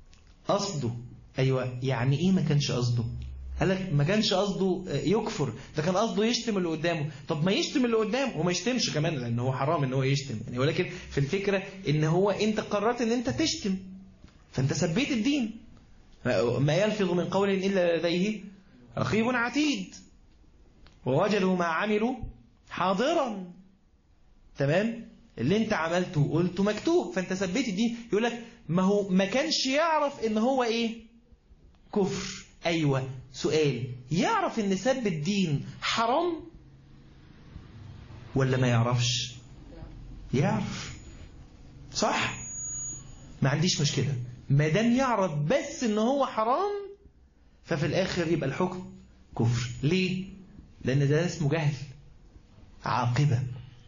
A: قصده أيوة يعني إيه ما كانش قصده قال لك ما كانش قصده يكفر ده كان قصده يشتم اللي قدامه طب ما يشتم اللي قدامه وما يشتمش كمان لأن هو حرام ان هو يشتم يعني ولكن في الفكرة ان هو انت قررت ان انت تشتم فانت سبيت الدين ما يلفظ من قول إلا لديه رقيب عتيد ووجدوا ما عملوا حاضرا تمام اللي انت عملته وقلته مكتوب فانت سبيت الدين يقول لك ما هو ما كانش يعرف ان هو ايه كفر ايوه سؤال يعرف ان سب الدين حرام ولا ما يعرفش يعرف صح ما عنديش مشكلة ما دام يعرف بس ان هو حرام ففي الاخر يبقى الحكم كفر ليه لان ده اسمه جهل عاقبة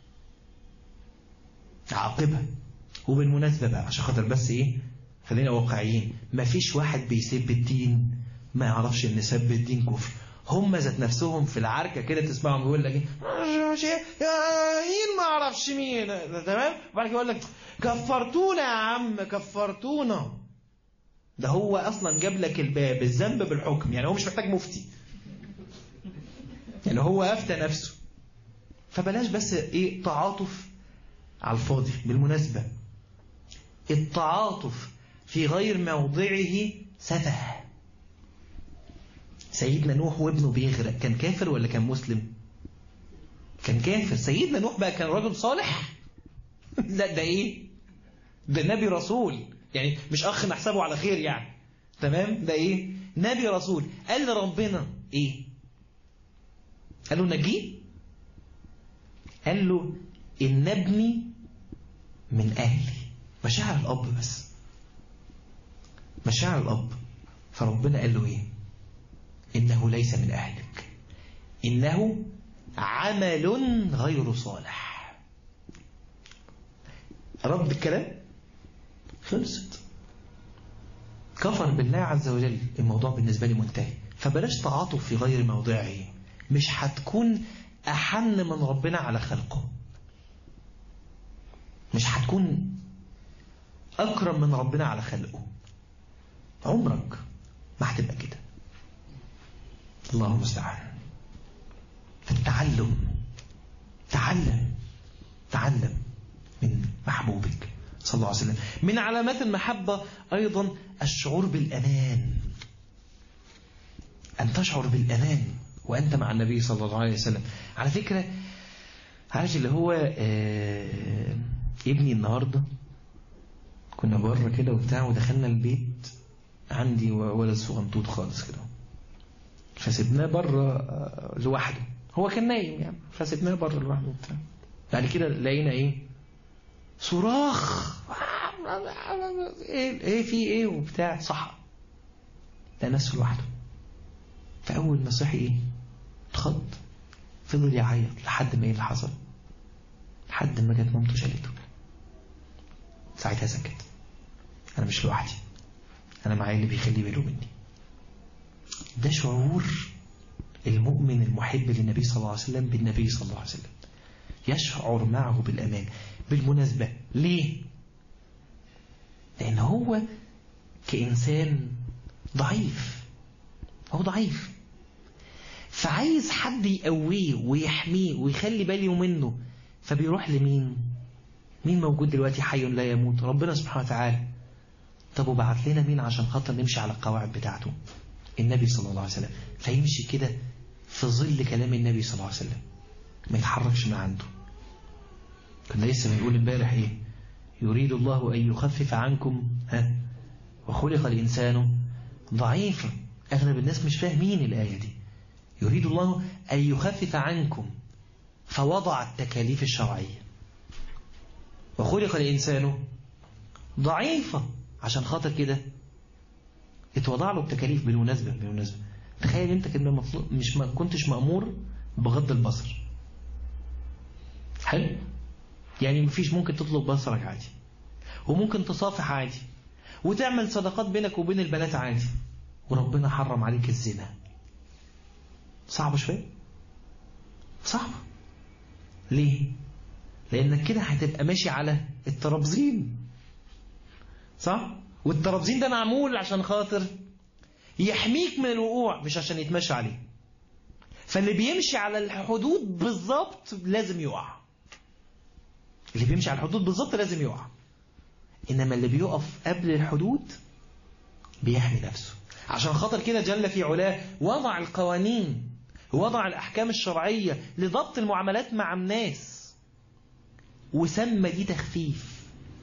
A: عاقبة وبالمناسبة بقى عشان خاطر بس ايه خلينا واقعيين ما فيش واحد بيسب الدين ما يعرفش ان سب الدين كفر هم ذات نفسهم في العركة كده تسمعهم يقول لك ايه مين ما اعرفش مين تمام وبعد كده يقول لك كفرتونا يا عم كفرتونا ده هو اصلا جاب لك الباب الذنب بالحكم يعني هو مش محتاج مفتي يعني هو افتى نفسه فبلاش بس ايه تعاطف على الفاضي بالمناسبة التعاطف في غير موضعه سفه سيدنا نوح وابنه بيغرق كان كافر ولا كان مسلم كان كافر سيدنا نوح بقى كان رجل صالح لا ده ايه ده نبي رسول يعني مش اخ نحسبه على خير يعني تمام ده ايه نبي رسول قال لربنا ايه قال له نجيه قال له ان ابني من اهلي مشاعر الاب بس مشاعر الاب فربنا قال له ايه انه ليس من اهلك انه عمل غير صالح رد الكلام خلصت كفر بالله عز وجل الموضوع بالنسبة لي منتهي فبلاش تعاطف في غير موضعه مش هتكون أحن من ربنا على خلقه مش هتكون أكرم من ربنا على خلقه عمرك ما هتبقى كده الله المستعان فالتعلم تعلم تعلم من محبوبك صلى الله عليه وسلم من علامات المحبة أيضا الشعور بالأمان أن تشعر بالأمان وأنت مع النبي صلى الله عليه وسلم على فكرة عارف اللي هو آه ابني النهاردة كنا بره كده وبتاع ودخلنا البيت عندي ولد صغنطوط خالص كده فسيبناه بره لوحده هو كان نايم يعني فسيبناه بره لوحده وبتاع بعد كده لقينا ايه صراخ ايه ايه في ايه وبتاع صح ده نفسه لوحده فاول ما صحي ايه اتخض فضل يعيط لحد ما ايه اللي حصل لحد ما جت مامته شالته ساعتها سكت انا مش لوحدي انا معايا اللي بيخلي باله مني ده شعور المؤمن المحب للنبي صلى الله عليه وسلم بالنبي صلى الله عليه وسلم يشعر معه بالأمان بالمناسبة ليه؟ لأن هو كإنسان ضعيف هو ضعيف فعايز حد يقويه ويحميه ويخلي باله منه فبيروح لمين مين موجود دلوقتي حي لا يموت ربنا سبحانه وتعالى طب وبعت لنا مين عشان خاطر نمشي على القواعد بتاعته النبي صلى الله عليه وسلم فيمشي كده في ظل كلام النبي صلى الله عليه وسلم ما يتحركش من عنده كنا لسه بنقول امبارح ايه يريد الله ان يخفف عنكم ها وخلق الانسان ضعيفا اغلب الناس مش فاهمين الايه دي يريد الله ان يخفف عنكم فوضع التكاليف الشرعيه وخلق الانسان ضعيفا عشان خاطر كده اتوضع له التكاليف بالمناسبة بالمناسبة تخيل انت كده مطلوب مش ما كنتش مأمور بغض البصر حلو يعني مفيش ممكن تطلب بصرك عادي وممكن تصافح عادي وتعمل صداقات بينك وبين البنات عادي وربنا حرم عليك الزنا صعب شوية صعب ليه لانك كده هتبقى ماشي على الترابزين صح والترابزين ده معمول عشان خاطر يحميك من الوقوع مش عشان يتمشى عليه فاللي بيمشي على الحدود بالظبط لازم يقع اللي بيمشي على الحدود بالظبط لازم يقع إنما اللي بيقف قبل الحدود بيحمي نفسه عشان خاطر كده جل في علاه وضع القوانين وضع الأحكام الشرعية لضبط المعاملات مع الناس وسمى دي تخفيف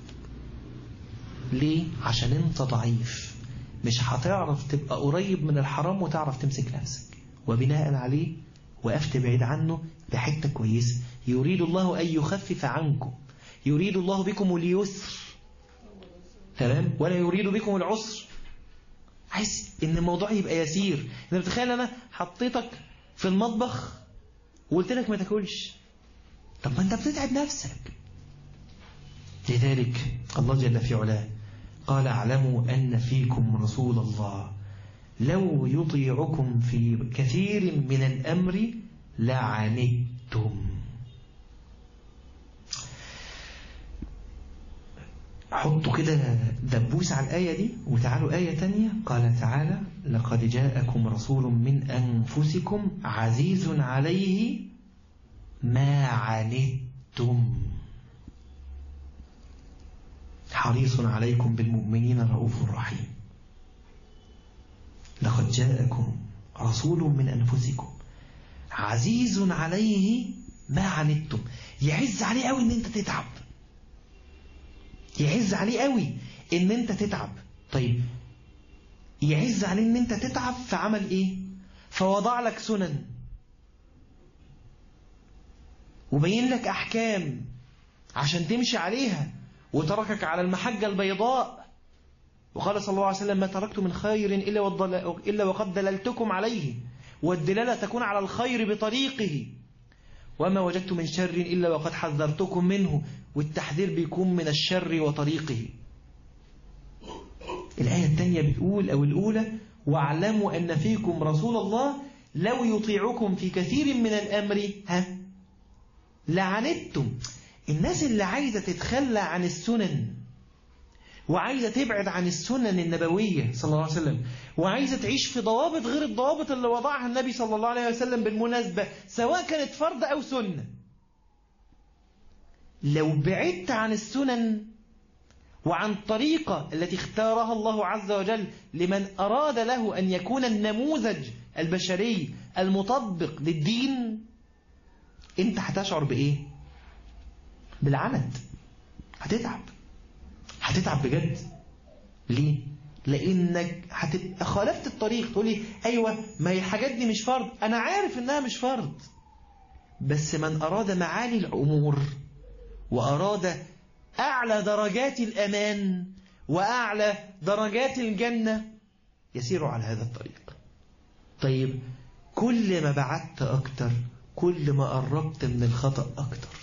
A: ليه؟ عشان انت ضعيف مش هتعرف تبقى قريب من الحرام وتعرف تمسك نفسك وبناء عليه وقفت بعيد عنه بحتة كويسة يريد الله أن يخفف عنكم يريد الله بكم اليسر تمام ولا يريد بكم العسر عايز ان الموضوع يبقى يسير انت بتخيل انا حطيتك في المطبخ وقلت لك ما تاكلش طب ما انت بتتعب نفسك لذلك الله جل في علاه قال اعلموا ان فيكم رسول الله لو يطيعكم في كثير من الامر لعنتم حطوا كده دبوس على الآية دي وتعالوا آية تانية قال تعالى لقد جاءكم رسول من أنفسكم عزيز عليه ما عنتم حريص عليكم بالمؤمنين رؤوف رحيم لقد جاءكم رسول من أنفسكم عزيز عليه ما عنتم يعز عليه قوي ان انت تتعب يعز عليه قوي ان انت تتعب طيب يعز عليه ان انت تتعب فعمل ايه فوضع لك سنن وبين لك احكام عشان تمشي عليها وتركك على المحجة البيضاء وقال صلى الله عليه وسلم ما تركت من خير إلا, إلا وقد دللتكم عليه والدلالة تكون على الخير بطريقه وما وجدت من شر إلا وقد حذرتكم منه والتحذير بيكون من الشر وطريقه الآية الثانية بتقول أو الأولى واعلموا أن فيكم رسول الله لو يطيعكم في كثير من الأمر ها لعنتم الناس اللي عايزة تتخلى عن السنن وعايزة تبعد عن السنن النبوية صلى الله عليه وسلم وعايزة تعيش في ضوابط غير الضوابط اللي وضعها النبي صلى الله عليه وسلم بالمناسبة سواء كانت فرض أو سنة لو بعدت عن السنن وعن طريقة التي اختارها الله عز وجل لمن أراد له أن يكون النموذج البشري المطبق للدين انت هتشعر بإيه بالعنت هتتعب هتتعب بجد ليه لانك هتبقى خالفت الطريق تقولي ايوه ما هي الحاجات دي مش فرض انا عارف انها مش فرض بس من اراد معالي الامور واراد اعلى درجات الامان واعلى درجات الجنه يسير على هذا الطريق طيب كل ما بعدت اكتر كل ما قربت من الخطا اكتر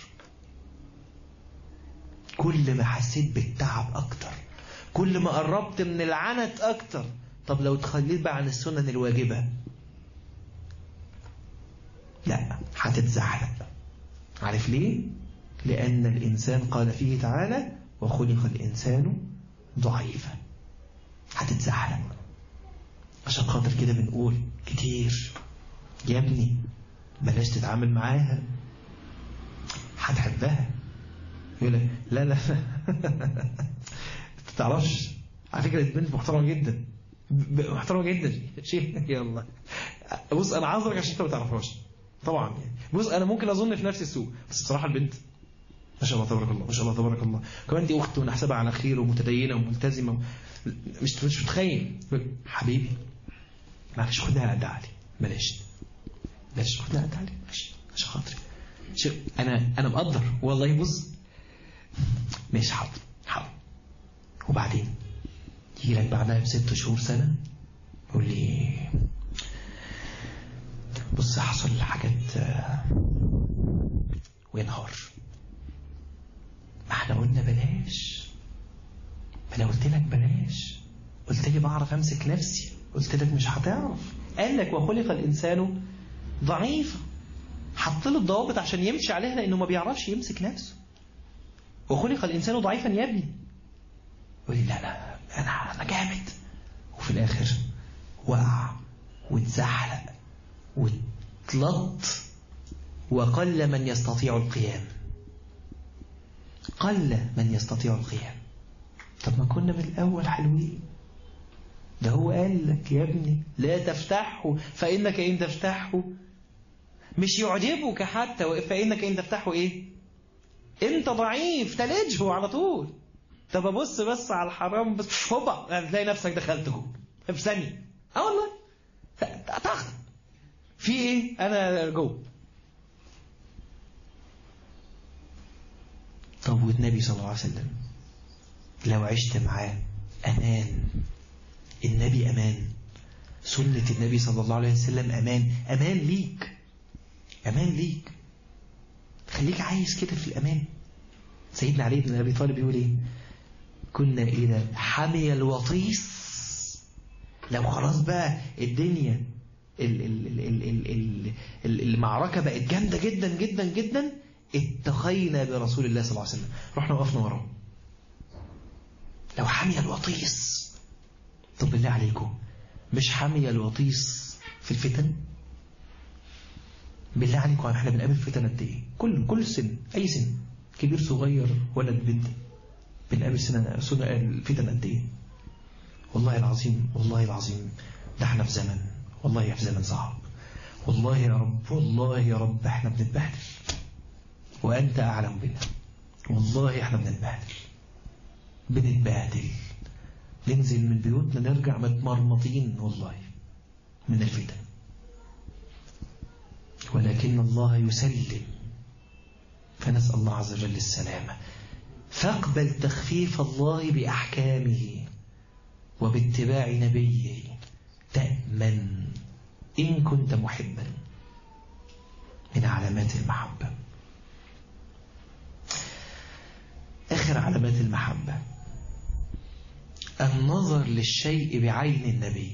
A: كل ما حسيت بالتعب أكتر كل ما قربت من العنت أكتر طب لو تخليت بقى عن السنن الواجبة لا هتتزحلق عارف ليه؟ لأن الإنسان قال فيه تعالى وخلق الإنسان ضعيفا هتتزحلق عشان خاطر كده بنقول كتير يا ابني بلاش تتعامل معاها هتحبها يقول لك لا لا تعرفش على فكرة البنت محترمة جدا محترمة جدا شيء يلا بص أنا عذرك عشان أنت ما تعرفهاش طبعا يعني بص أنا ممكن أظن في نفس السوء بس بصراحة البنت ما شاء الله تبارك الله ما شاء الله تبارك الله كمان دي أخت ونحسبها على خير ومتدينة وملتزمة مش مش متخيل حبيبي معلش خدها قد علي بلاش بلاش خدها قد علي ماشي عشان خاطري أنا أنا مقدر والله بص ماشي حاضر حاضر وبعدين يجي لك بعدها بست شهور سنة يقول لي بص حصل حاجات وينهار ما احنا قلنا بلاش ما انا قلت لك بلاش قلت لي بعرف امسك نفسي قلت لك مش هتعرف قال لك وخلق الانسان ضعيفا حط له الضوابط عشان يمشي عليها لانه ما بيعرفش يمسك نفسه وخلق الإنسان ضعيفا يا ابني يقول لي لا لا انا انا جامد وفي الاخر وقع واتزحلق واتلط وقل من يستطيع القيام قل من يستطيع القيام طب ما كنا من الأول حلوين ده هو قال لك يا ابني لا تفتحه فإنك إن تفتحه مش يعجبك حتى فإنك إن تفتحه إيه أنت ضعيف تلجه على طول طب أبص بس على الحرام بس هوبا هتلاقي نفسك دخلت جوه في ثانية اه والله تاخد في ايه انا جوه طب والنبي صلى الله عليه وسلم لو عشت معاه أمان النبي أمان سنة النبي صلى الله عليه وسلم أمان أمان ليك أمان ليك خليك عايز كده في الأمان سيدنا علي بن أبي طالب يقول إيه كنا إذا حمي الوطيس لو خلاص بقى الدنيا ال ال ال ال ال ال المعركة بقت جامدة جدا جدا جدا اتخينا برسول الله صلى الله عليه وسلم رحنا وقفنا وراه لو حمي الوطيس طب بالله عليكم مش حمي الوطيس في الفتن بالله عليكم احنا بنقابل فتن قد ايه كل كل سن اي سن كبير صغير ولد بنت بنقابل سنة سنة الفتن قد ايه والله العظيم والله العظيم ده احنا في زمن والله في زمن صعب والله يا رب والله يا رب احنا بنتبهدل وأنت أعلم بنا والله احنا بنتبهدل بنتبهدل ننزل من بيوتنا نرجع متمرمطين والله من الفتن ولكن الله يسلم فنسأل الله عز وجل السلامة فاقبل تخفيف الله بأحكامه وباتباع نبيه تأمن إن كنت محبا من علامات المحبة آخر علامات المحبة النظر للشيء بعين النبي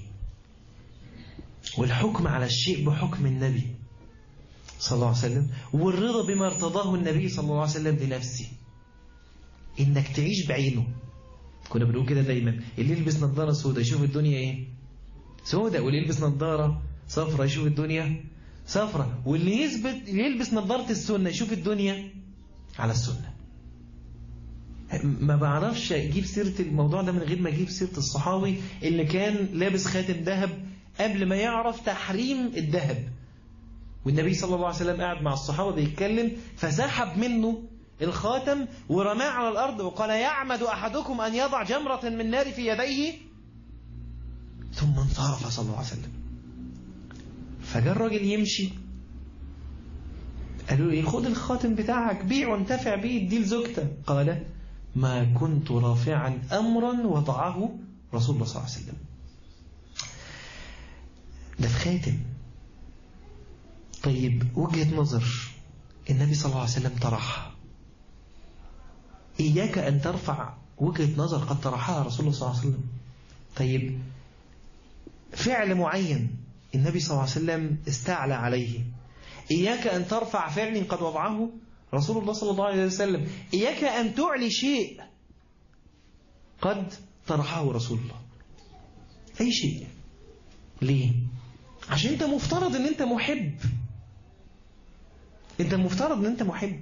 A: والحكم على الشيء بحكم النبي صلى الله عليه وسلم والرضا بما ارتضاه النبي صلى الله عليه وسلم لنفسه انك تعيش بعينه كنا بنقول كده دايما اللي يلبس نظارة سوداء يشوف الدنيا ايه سوداء واللي يلبس نظارة صفرة يشوف الدنيا صفرة واللي يثبت يلبس نظارة السنة يشوف الدنيا على السنة ما بعرفش اجيب سيرة الموضوع ده من غير ما اجيب سيرة الصحابي اللي كان لابس خاتم ذهب قبل ما يعرف تحريم الذهب والنبي صلى الله عليه وسلم قاعد مع الصحابة بيتكلم فسحب منه الخاتم ورماه على الأرض وقال يعمد أحدكم أن يضع جمرة من نار في يديه ثم انصرف صلى الله عليه وسلم فجاء الراجل يمشي قالوا له خد الخاتم بتاعك بيع وانتفع بيه اديه لزوجتك قال ما كنت رافعا أمرا وضعه رسول الله صلى الله عليه وسلم ده الخاتم طيب وجهة نظر النبي صلى الله عليه وسلم طرحها إياك أن ترفع وجهة نظر قد طرحها رسول الله صلى الله عليه وسلم طيب فعل معين النبي صلى الله عليه وسلم استعلى عليه إياك أن ترفع فعل قد وضعه رسول الله صلى الله عليه وسلم إياك أن تعلي شيء قد طرحه رسول الله أي شيء ليه عشان أنت مفترض أن أنت محب أنت المفترض أن أنت محب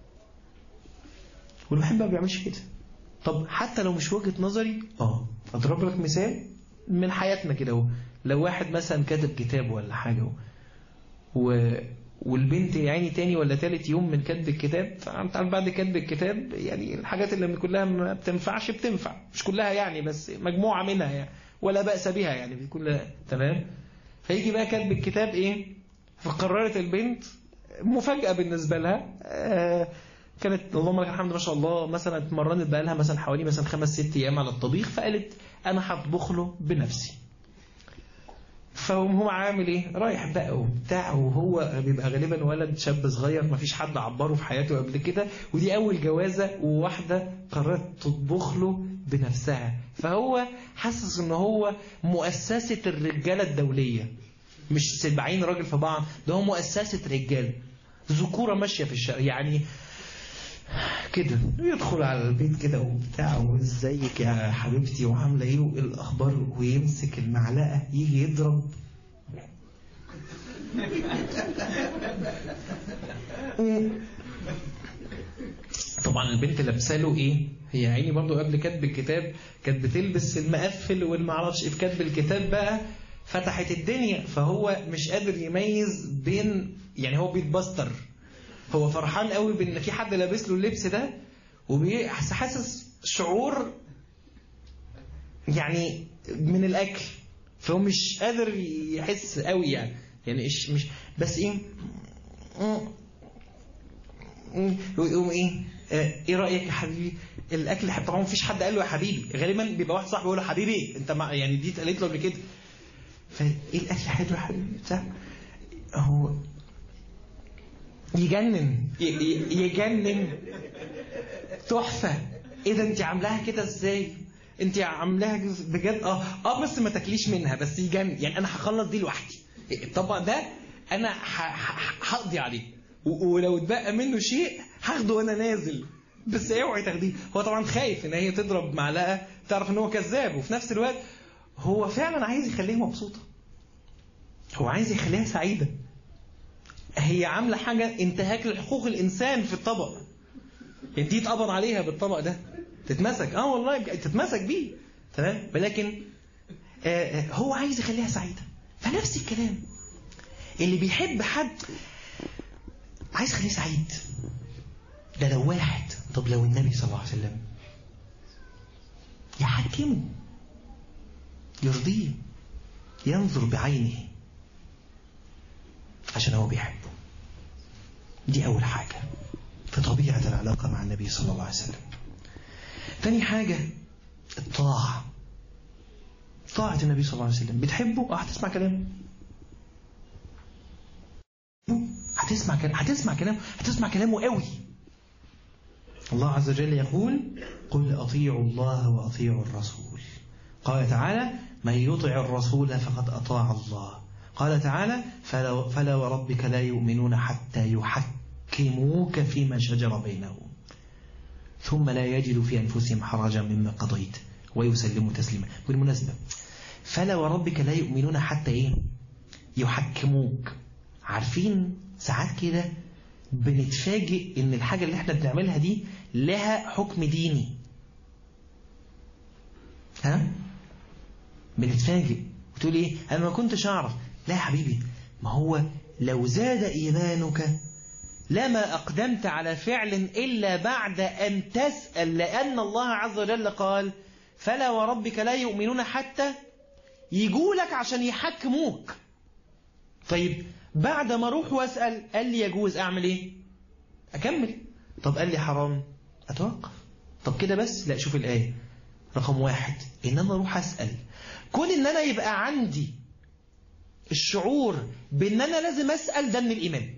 A: والمحب ما بيعملش كده طب حتى لو مش وجهة نظري اه اضرب لك مثال من حياتنا كده اهو لو واحد مثلا كاتب كتاب ولا حاجة و... والبنت يعني تاني ولا تالت يوم من كتب الكتاب فانت عارف بعد كتب الكتاب يعني الحاجات اللي كلها ما بتنفعش بتنفع مش كلها يعني بس مجموعة منها يعني ولا بأس بها يعني كلها تمام فيجي بقى كتب الكتاب ايه فقررت البنت مفاجأة بالنسبة لها آه كانت اللهم لك الحمد ما شاء الله مثلا اتمرنت بقى لها مثلا حوالي مثلا خمس ست ايام على الطبيخ فقالت انا هطبخ له بنفسي فهو عامل ايه رايح بقى وبتاع وهو بيبقى غالبا ولد شاب صغير ما فيش حد عبره في حياته قبل كده ودي اول جوازه وواحده قررت تطبخ له بنفسها فهو حاسس ان هو مؤسسه الرجاله الدوليه مش 70 راجل في بعض ده هو مؤسسه رجاله ذكوره ماشيه في الشارع يعني كده يدخل على البيت كده وبتاع وازيك يا حبيبتي وعامله ايه وايه الاخبار ويمسك المعلقه يجي يضرب طبعا البنت لابسه له ايه هي عيني برضو قبل كتب الكتاب كانت بتلبس المقفل والمعرفش ايه في كتب الكتاب بقى فتحت الدنيا فهو مش قادر يميز بين يعني هو بيتبستر هو فرحان قوي بان في حد لابس له اللبس ده وحاسس شعور يعني من الاكل فهو مش قادر يحس قوي يعني يعني إيش مش بس ايه ويقوم ايه آه، ايه رايك يا حبيبي الاكل طبعا مفيش حد قال له يا حبيبي غالبا بيبقى واحد صاحبه يقول له حبيبي انت مع يعني دي اتقالت له قبل كده فايه الاكل حلو يا حبيبي بتاع هو يجنن ي- ي- يجنن تحفه ايه ده انت عاملاها كده ازاي انت عاملاها بجد اه اه بس ما تاكليش منها بس يجنن يعني انا هخلص دي لوحدي الطبق ده انا ه- ه- هقضي عليه و- ولو اتبقى منه شيء هاخده وانا نازل بس اوعي تاخديه هو طبعا خايف ان هي تضرب معلقه تعرف ان هو كذاب وفي نفس الوقت هو فعلا عايز يخليها مبسوطه هو عايز يخليها سعيده هي عامله حاجه انتهاك لحقوق الانسان في الطبق يعني دي اتقبض عليها بالطبق ده تتمسك اه والله بج- تتمسك بيه تمام ولكن آه آه، هو عايز يخليها سعيده فنفس الكلام اللي بيحب حد عايز يخليه سعيد ده لو واحد طب لو النبي صلى الله عليه وسلم يحكمه يرضيه ينظر بعينه عشان هو بيحبه دي أول حاجة في طبيعة العلاقة مع النبي صلى الله عليه وسلم تاني حاجة الطاعة طاعة النبي صلى الله عليه وسلم بتحبه اه هتسمع كلامه هتسمع كلام هتسمع كلامه هتسمع كلامه قوي الله عز وجل يقول قل أطيعوا الله وأطيعوا الرسول قال تعالى من يطع الرسول فقد أطاع الله قال تعالى فلا, فلا وربك لا يؤمنون حتى يحكموك فيما شجر بينهم ثم لا يجدوا في أنفسهم حرجا مما قضيت ويسلموا تسليما بالمناسبة فلا وربك لا يؤمنون حتى إيه يحكموك عارفين ساعات كده بنتفاجئ ان الحاجة اللي احنا بنعملها دي لها حكم ديني ها بنتفاجئ وتقول ايه انا ما كنتش اعرف لا يا حبيبي ما هو لو زاد ايمانك لما اقدمت على فعل الا بعد ان تسال لان الله عز وجل قال فلا وربك لا يؤمنون حتى يجولك عشان يحكموك طيب بعد ما اروح واسال قال لي يجوز اعمل ايه اكمل طب قال لي حرام اتوقف طب كده بس لا شوف الايه رقم واحد ان انا اروح اسال كون ان انا يبقى عندي الشعور بان انا لازم اسال ده من الايمان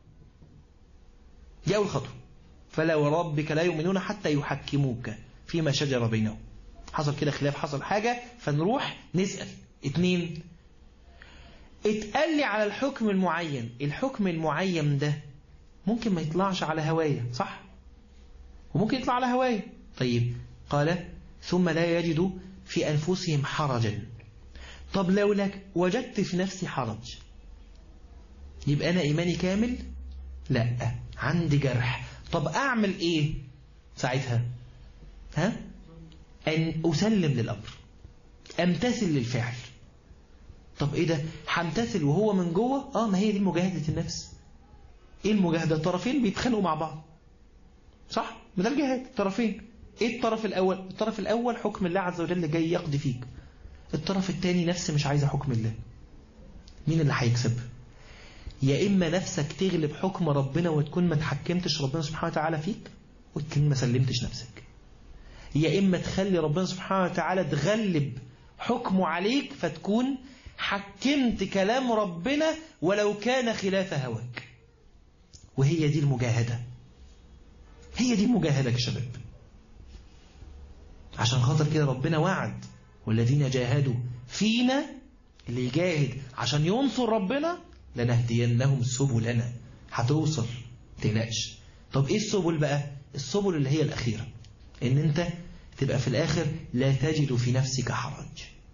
A: دي اول خطوه فلا وربك لا يؤمنون حتى يحكموك فيما شجر بينهم حصل كده خلاف حصل حاجه فنروح نسال اتنين اتقال لي على الحكم المعين الحكم المعين ده ممكن ما يطلعش على هواية صح وممكن يطلع على هواية طيب قال ثم لا يجد في أنفسهم حرجا طب لو لك وجدت في نفسي حرج يبقى أنا إيماني كامل لا عندي جرح طب أعمل إيه ساعتها ها أن أسلم للأمر أمتثل للفعل طب ايه ده همتثل وهو من جوه اه ما هي دي مجاهدة النفس ايه المجاهدة الطرفين بيتخانقوا مع بعض صح ما ده الجهاد الطرفين ايه الطرف الاول الطرف الاول حكم الله عز وجل جاي يقضي فيك الطرف الثاني نفس مش عايزه حكم الله مين اللي هيكسب يا اما نفسك تغلب حكم ربنا وتكون ما تحكمتش ربنا سبحانه وتعالى فيك وتكون ما سلمتش نفسك يا اما تخلي ربنا سبحانه وتعالى تغلب حكمه عليك فتكون حكمت كلام ربنا ولو كان خلاف هواك وهي دي المجاهدة هي دي المجاهدة يا شباب عشان خاطر كده ربنا وعد والذين جاهدوا فينا اللي يجاهد عشان ينصر ربنا لنهدينهم سبلنا هتوصل تقلقش طب ايه السبل بقى السبل اللي هي الأخيرة إن أنت تبقى في الآخر لا تجد في نفسك حرج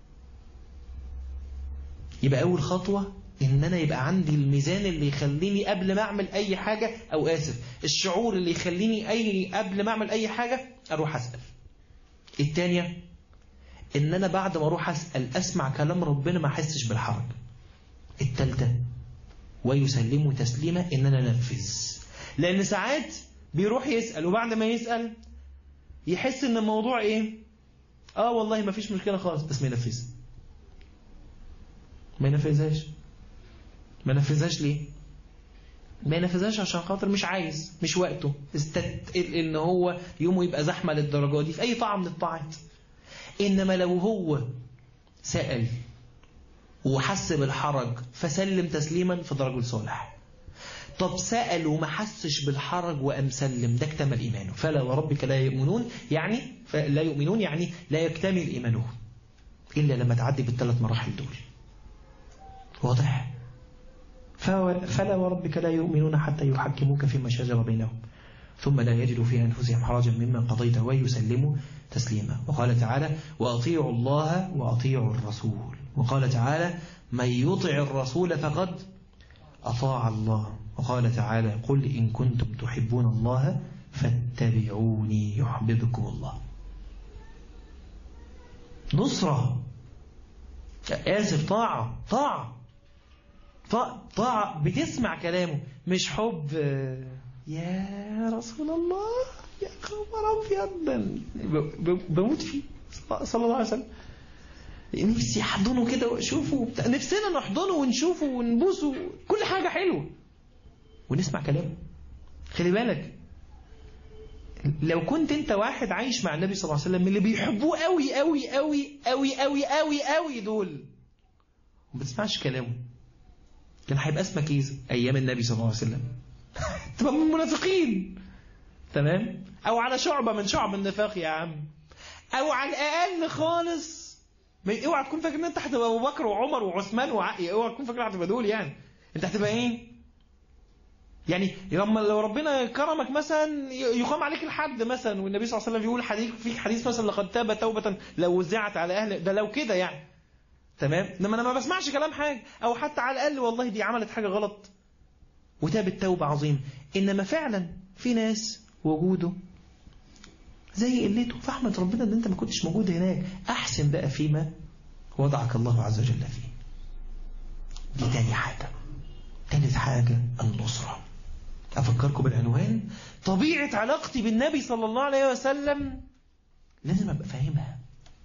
A: يبقى أول خطوة إن أنا يبقى عندي الميزان اللي يخليني قبل ما أعمل أي حاجة أو آسف الشعور اللي يخليني أي قبل ما أعمل أي حاجة أروح أسأل الثانية إن أنا بعد ما أروح أسأل أسمع كلام ربنا ما أحسش بالحرج الثالثة ويسلموا تسليما إن أنا أنفذ لأن ساعات بيروح يسأل وبعد ما يسأل يحس إن الموضوع إيه آه والله ما فيش مشكلة خالص بس ما ينفذ ما ينفذهاش ما ينفذهاش ليه ما ينفذهاش عشان خاطر مش عايز مش وقته استثقل ان هو يومه يبقى زحمه للدرجه دي في اي طاعه من الطاعات انما لو هو سال وحس بالحرج فسلم تسليما فده رجل صالح طب سأل وما حسش بالحرج وأم سلم ده اكتمل إيمانه فلا وربك لا يؤمنون يعني لا يؤمنون يعني لا يكتمل إيمانه إلا لما تعدي بالثلاث مراحل دول واضح فلا وربك لا يؤمنون حتى يحكموك فيما شجر بينهم ثم لا يجدوا في أنفسهم حرجا مما قضيت ويسلموا تسليما وقال تعالى وأطيعوا الله وأطيعوا الرسول وقال تعالى من يطع الرسول فقد أطاع الله وقال تعالى قل إن كنتم تحبون الله فاتبعوني يحببكم الله نصرة آسف طاعة طاعة طاعة بتسمع كلامه مش حب يا رسول الله يا خبر أبيض بموت فيه صلى الله عليه وسلم نفسي احضنه كده واشوفه نفسنا نحضنه ونشوفه ونبوسه كل حاجة حلوة ونسمع كلامه خلي بالك لو كنت انت واحد عايش مع النبي صلى الله عليه وسلم من اللي بيحبوه قوي قوي قوي قوي قوي قوي قوي دول وما بتسمعش كلامه كان هيبقى اسمك ايه ايام النبي صلى الله عليه وسلم تبقى من المنافقين تمام او على شعبة من شعب النفاق يا عم او على الاقل خالص اوعى تكون فاكر ان انت هتبقى ابو بكر وعمر وعثمان وعقي اوعى تكون فاكر هتبقى دول يعني انت هتبقى ايه يعني لما لو ربنا كرمك مثلا يقام عليك الحد مثلا والنبي صلى الله عليه وسلم يقول حديث فيك حديث مثلا لقد تاب توبة لو وزعت على اهل ده لو كده يعني تمام انما انا ما بسمعش كلام حاجه او حتى على الاقل والله دي عملت حاجه غلط وتابت توبه عظيمه انما فعلا في ناس وجوده زي قلته فاحمد ربنا ان انت ما كنتش موجود هناك احسن بقى فيما وضعك الله عز وجل فيه دي تاني حاجه تالت حاجه النصره افكركم بالعنوان طبيعه علاقتي بالنبي صلى الله عليه وسلم لازم ابقى فاهمها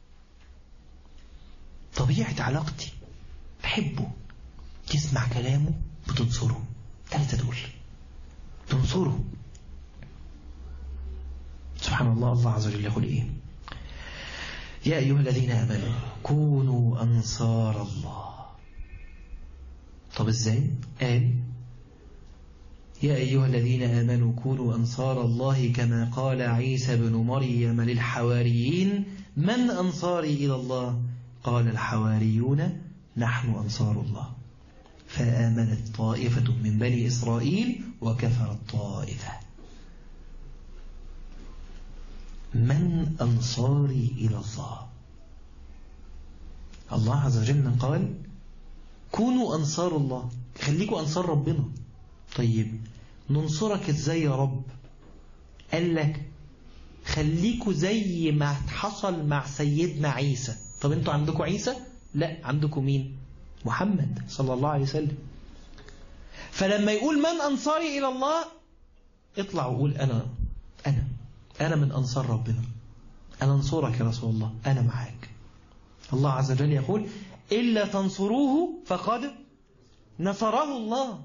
A: طبيعة علاقتي بحبه تسمع كلامه بتنصره ثلاثة دول تنصره سبحان الله الله عز وجل يقول إيه يا أيها الذين آمنوا كونوا أنصار الله طب إزاي قال يا أيها الذين آمنوا كونوا أنصار الله كما قال عيسى بن مريم للحواريين من أنصاري إلى الله قال الحواريون نحن أنصار الله فآمنت طائفة من بني إسرائيل وكفرت طائفة من أنصاري إلى الله الله عز وجل قال كونوا أنصار الله خليكوا أنصار ربنا طيب ننصرك إزاي يا رب قال لك خليكوا زي ما حصل مع سيدنا عيسى طب انتوا عندكم عيسى لا عندكم مين محمد صلى الله عليه وسلم فلما يقول من أنصاري إلى الله اطلع وقول أنا أنا أنا من أنصار ربنا أنا أنصرك يا رسول الله أنا معاك الله عز وجل يقول إلا تنصروه فقد نصره الله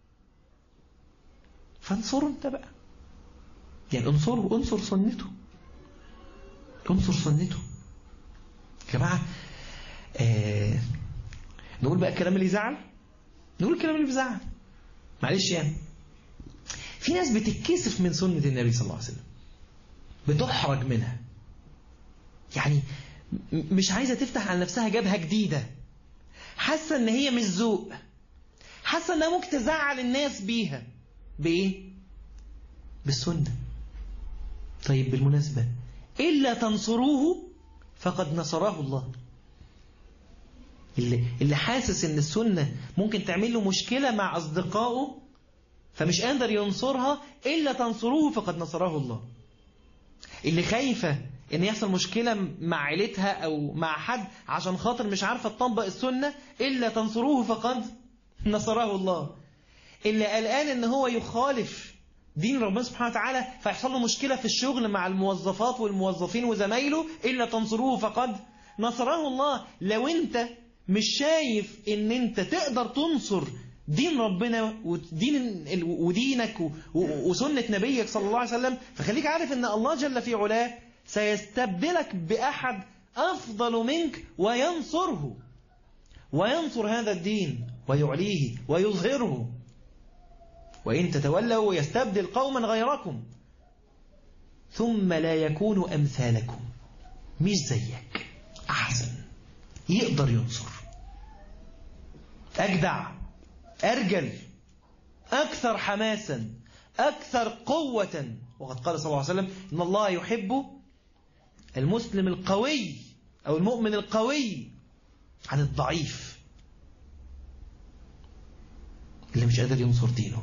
A: فانصروا انت بقى يعني انصروا انصر سنته انصر سنته يا جماعة آه نقول بقى الكلام اللي يزعل نقول الكلام اللي بيزعل معلش يعني في ناس بتتكسف من سنة النبي صلى الله عليه وسلم بتحرج منها يعني مش عايزة تفتح على نفسها جبهة جديدة حاسة ان هي مش ذوق حاسة انها ممكن تزعل الناس بيها بايه بالسنة طيب بالمناسبة إلا تنصروه فقد نصره الله اللي, اللي حاسس ان السنة ممكن تعمل له مشكلة مع أصدقائه فمش قادر ينصرها إلا تنصروه فقد نصره الله اللي خايفة ان يحصل مشكلة مع عيلتها او مع حد عشان خاطر مش عارفة تطبق السنة الا تنصروه فقد نصره الله اللي قلقان ان هو يخالف دين ربنا سبحانه وتعالى فيحصل له مشكلة في الشغل مع الموظفات والموظفين وزمايله الا تنصروه فقد نصره الله لو انت مش شايف ان انت تقدر تنصر دين ربنا ودين ودينك وسنة نبيك صلى الله عليه وسلم فخليك عارف ان الله جل في علاه سيستبدلك بأحد أفضل منك وينصره وينصر هذا الدين ويعليه ويظهره وإن تتولوا يستبدل قوما غيركم ثم لا يكون أمثالكم مش زيك أحسن يقدر ينصر أجدع أرجل أكثر حماسا أكثر قوة وقد قال صلى الله عليه وسلم إن الله يحب المسلم القوي أو المؤمن القوي عن الضعيف اللي مش قادر ينصر دينه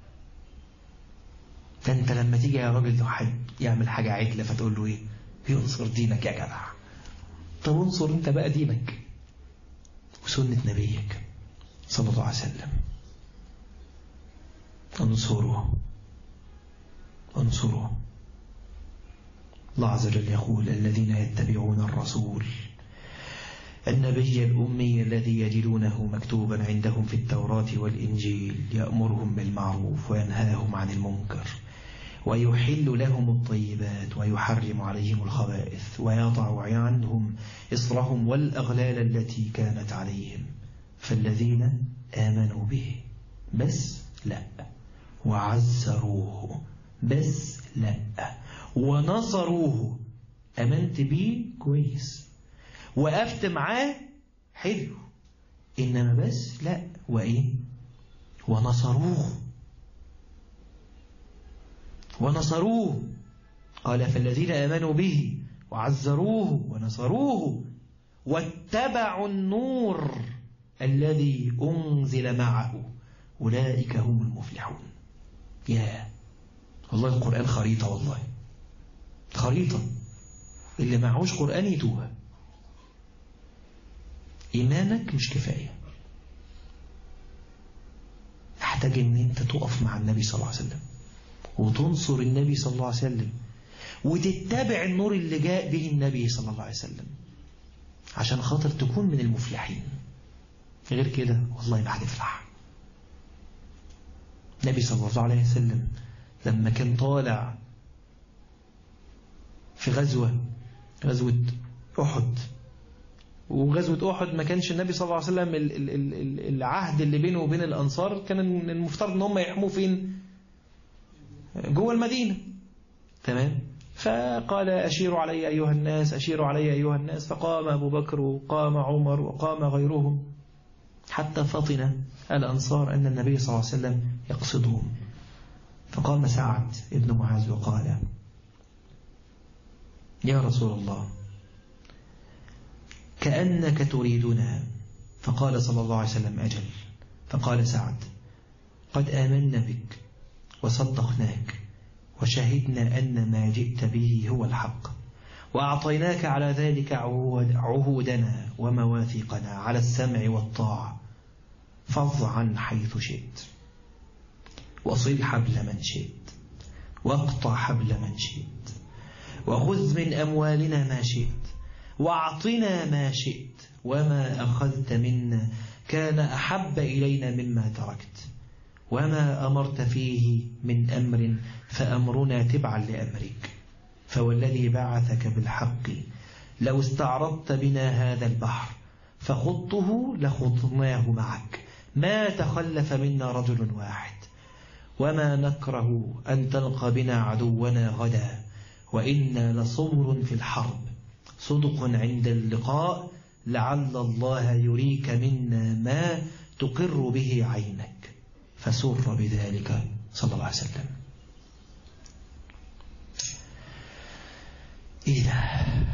A: فأنت لما تيجي يا راجل واحد يعمل حاجة عدلة فتقول له إيه ينصر دينك يا جدع طب انصر أنت بقى دينك وسنة نبيك صلى الله عليه وسلم انصره انصره الله عز وجل يقول الذين يتبعون الرسول النبي الأمي الذي يجدونه مكتوبا عندهم في التوراة والإنجيل يأمرهم بالمعروف وينهاهم عن المنكر ويحل لهم الطيبات ويحرم عليهم الخبائث ويضع عنهم إصرهم والأغلال التي كانت عليهم فالذين آمنوا به بس لا وعزروه بس لا ونصروه أمنت بيه كويس وقفت معاه حلو إنما بس لا وإيه ونصروه ونصروه قال فالذين آمنوا به وعزروه ونصروه واتبعوا النور الذي أنزل معه أولئك هم المفلحون يا والله القرآن خريطة والله خريطة اللي معهوش قرآن يتوه إيمانك مش كفاية احتاج ان انت تقف مع النبي صلى الله عليه وسلم وتنصر النبي صلى الله عليه وسلم وتتبع النور اللي جاء به النبي صلى الله عليه وسلم عشان خاطر تكون من المفلحين غير كده والله ما هتفلح النبي صلى الله عليه وسلم لما كان طالع في غزوة غزوة أحد وغزوة أحد ما كانش النبي صلى الله عليه وسلم العهد اللي بينه وبين الأنصار كان المفترض ان هم يحموا فين جوه المدينة تمام فقال أشيروا علي أيها الناس أشيروا علي أيها الناس فقام أبو بكر وقام عمر وقام غيرهم حتى فطن الأنصار أن النبي صلى الله عليه وسلم يقصدهم فقام سعد ابن معاذ وقال يا رسول الله كأنك تريدنا فقال صلى الله عليه وسلم أجل فقال سعد قد آمنا بك وصدقناك وشهدنا أن ما جئت به هو الحق وأعطيناك على ذلك عهودنا ومواثيقنا على السمع والطاعة فض عن حيث شئت وصل حبل من شئت واقطع حبل من شئت وخذ من أموالنا ما شئت واعطنا ما شئت وما أخذت منا كان أحب إلينا مما تركت وما أمرت فيه من أمر فأمرنا تبعا لأمرك فوالذي بعثك بالحق لو استعرضت بنا هذا البحر فخضته لخضناه معك ما تخلف منا رجل واحد وما نكره أن تلقى بنا عدونا غدا وإنا لصبر في الحرب صدق عند اللقاء لعل الله يريك منا ما تقر به عينك فسر بذلك صلى الله عليه وسلم ايه ده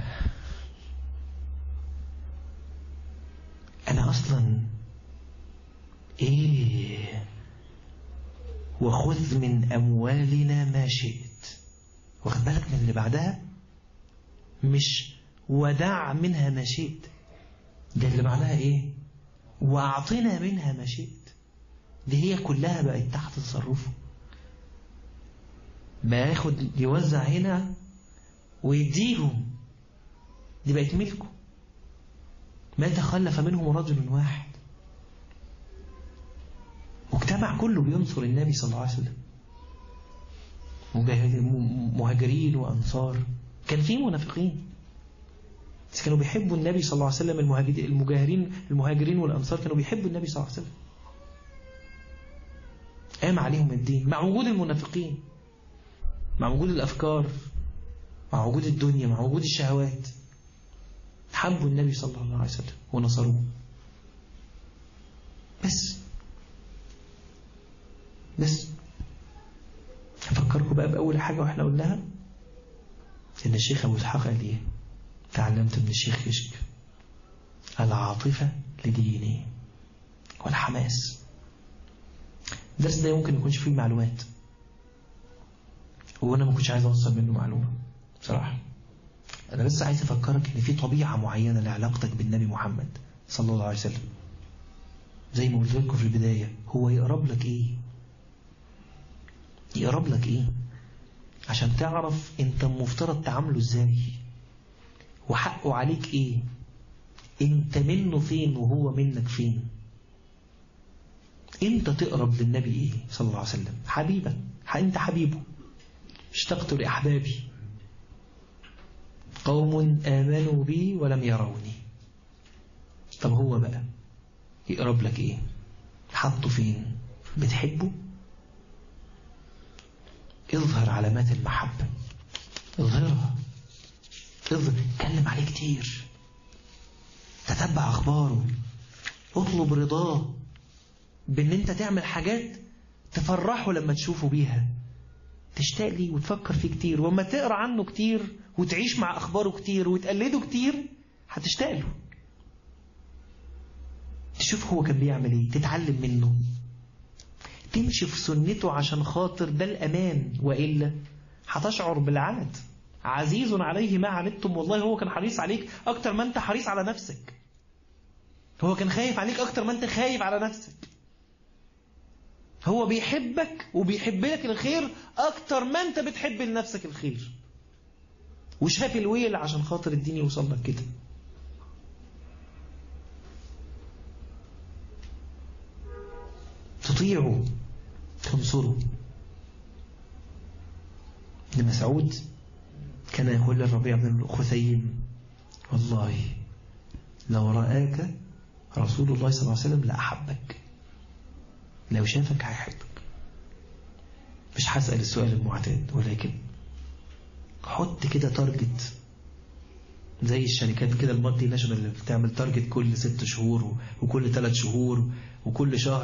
A: انا اصلا ايه وخذ من اموالنا ما شئت واخد بالك من اللي بعدها مش ودع منها ما شئت ده اللي بعدها ايه واعطنا منها ما شئت دي هي كلها بقت تحت تصرفه ما ياخد يوزع هنا ويديهم دي بقت ملكه ما تخلف منهم رجل واحد مجتمع كله بينصر النبي صلى الله عليه وسلم مهاجرين وأنصار كان في منافقين بس كانوا بيحبوا النبي صلى الله عليه وسلم المجاهرين المهاجرين والأنصار كانوا بيحبوا النبي صلى الله عليه وسلم قام عليهم الدين مع وجود المنافقين مع وجود الأفكار مع وجود الدنيا مع وجود الشهوات حبوا النبي صلى الله عليه وسلم ونصروه بس بس أفكركم بقى بأول حاجة وإحنا قلناها إن الشيخ أبو إسحاق قال إيه تعلمت من الشيخ كشك العاطفة لدينه والحماس الدرس ده ممكن يكونش فيه معلومات وأنا ما كنتش عايز أوصل منه معلومة بصراحة أنا بس عايز أفكرك إن في طبيعة معينة لعلاقتك بالنبي محمد صلى الله عليه وسلم زي ما قلت لكم في البداية هو يقرب لك إيه يقرب لك إيه عشان تعرف أنت مفترض تعامله إزاي وحقه عليك إيه أنت منه فين وهو منك فين أنت تقرب للنبي إيه صلى الله عليه وسلم حبيبك أنت حبيبه اشتقت لأحبابي قوم آمنوا بي ولم يروني طب هو بقى يقرب لك ايه حطه فين بتحبه اظهر علامات المحبة اظهرها اظهر اتكلم عليه كتير تتبع اخباره اطلب رضاه بان انت تعمل حاجات تفرحه لما تشوفه بيها تشتاق ليه وتفكر فيه كتير وما تقرا عنه كتير وتعيش مع أخباره كتير وتقلده كتير هتشتاق له تشوف هو كان بيعمل ايه تتعلم منه تمشي في سنته عشان خاطر ده الأمان وإلا هتشعر بالعنت عزيز عليه ما عنتم والله هو كان حريص عليك أكتر ما أنت حريص على نفسك هو كان خايف عليك أكتر ما أنت خايف على نفسك هو بيحبك وبيحب لك الخير أكتر ما أنت بتحب لنفسك الخير وشاف الويل عشان خاطر الدين يوصل لك كده تطيعه تنصره ابن مسعود كان يقول للربيع بن الخثيم والله لو رآك رسول الله صلى الله عليه وسلم لأحبك لو شافك هيحبك مش هسأل السؤال المعتاد ولكن حط كده تارجت زي الشركات كده المالتي ناشونال اللي بتعمل تارجت كل ست شهور وكل ثلاث شهور وكل شهر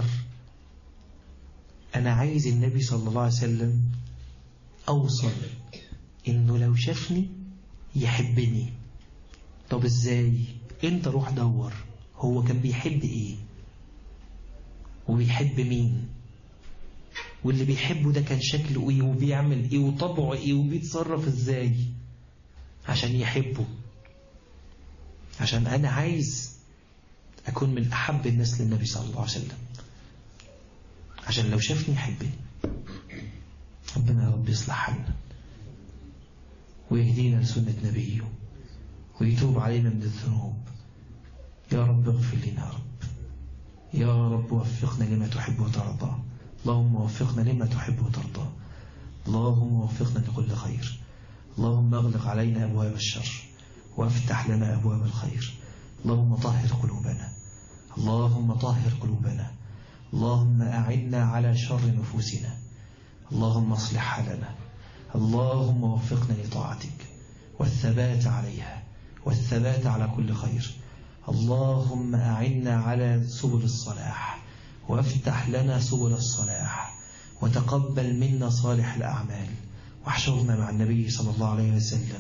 A: أنا عايز النبي صلى الله عليه وسلم أوصل إنه لو شافني يحبني طب إزاي أنت روح دور هو كان بيحب إيه وبيحب مين واللي بيحبه ده كان شكله ايه وبيعمل ايه وطبعه ايه وبيتصرف ازاي عشان يحبه عشان انا عايز اكون من احب الناس للنبي صلى الله عليه وسلم عشان لو شافني يحبني ربنا يا رب يصلح حالنا ويهدينا لسنة نبيه ويتوب علينا من الذنوب يا رب اغفر لنا يا رب يا رب وفقنا لما تحب وترضى اللهم وفقنا لما تحب وترضى اللهم وفقنا لكل خير اللهم اغلق علينا أبواب الشر وافتح لنا أبواب الخير اللهم طهر قلوبنا اللهم طهر قلوبنا اللهم أعنا على شر نفوسنا اللهم اصلح حالنا اللهم وفقنا لطاعتك والثبات عليها والثبات على كل خير اللهم أعنا على سبل الصلاح وافتح لنا سبل الصلاح وتقبل منا صالح الأعمال واحشرنا مع النبي صلى الله عليه وسلم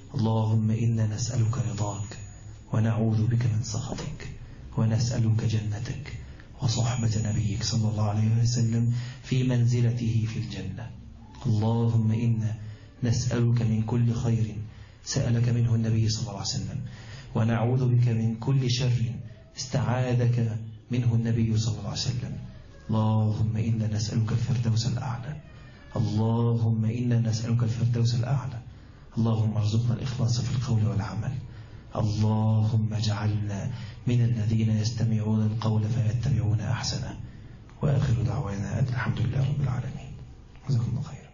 A: اللهم إنا نسألك رضاك ونعوذ بك من سخطك ونسألك جنتك وصحبة نبيك صلى الله عليه وسلم في منزلته في الجنة اللهم إنا نسألك من كل خير سألك منه النبي صلى الله عليه وسلم ونعوذ بك من كل شر استعاذك منه النبي صلى الله عليه وسلم اللهم إنا نسألك الفردوس الأعلى اللهم إنا نسألك الفردوس الأعلى اللهم ارزقنا الإخلاص في القول والعمل اللهم اجعلنا من الذين يستمعون القول فيتبعون أحسنه وآخر دعوانا أن الحمد لله رب العالمين جزاكم الله خير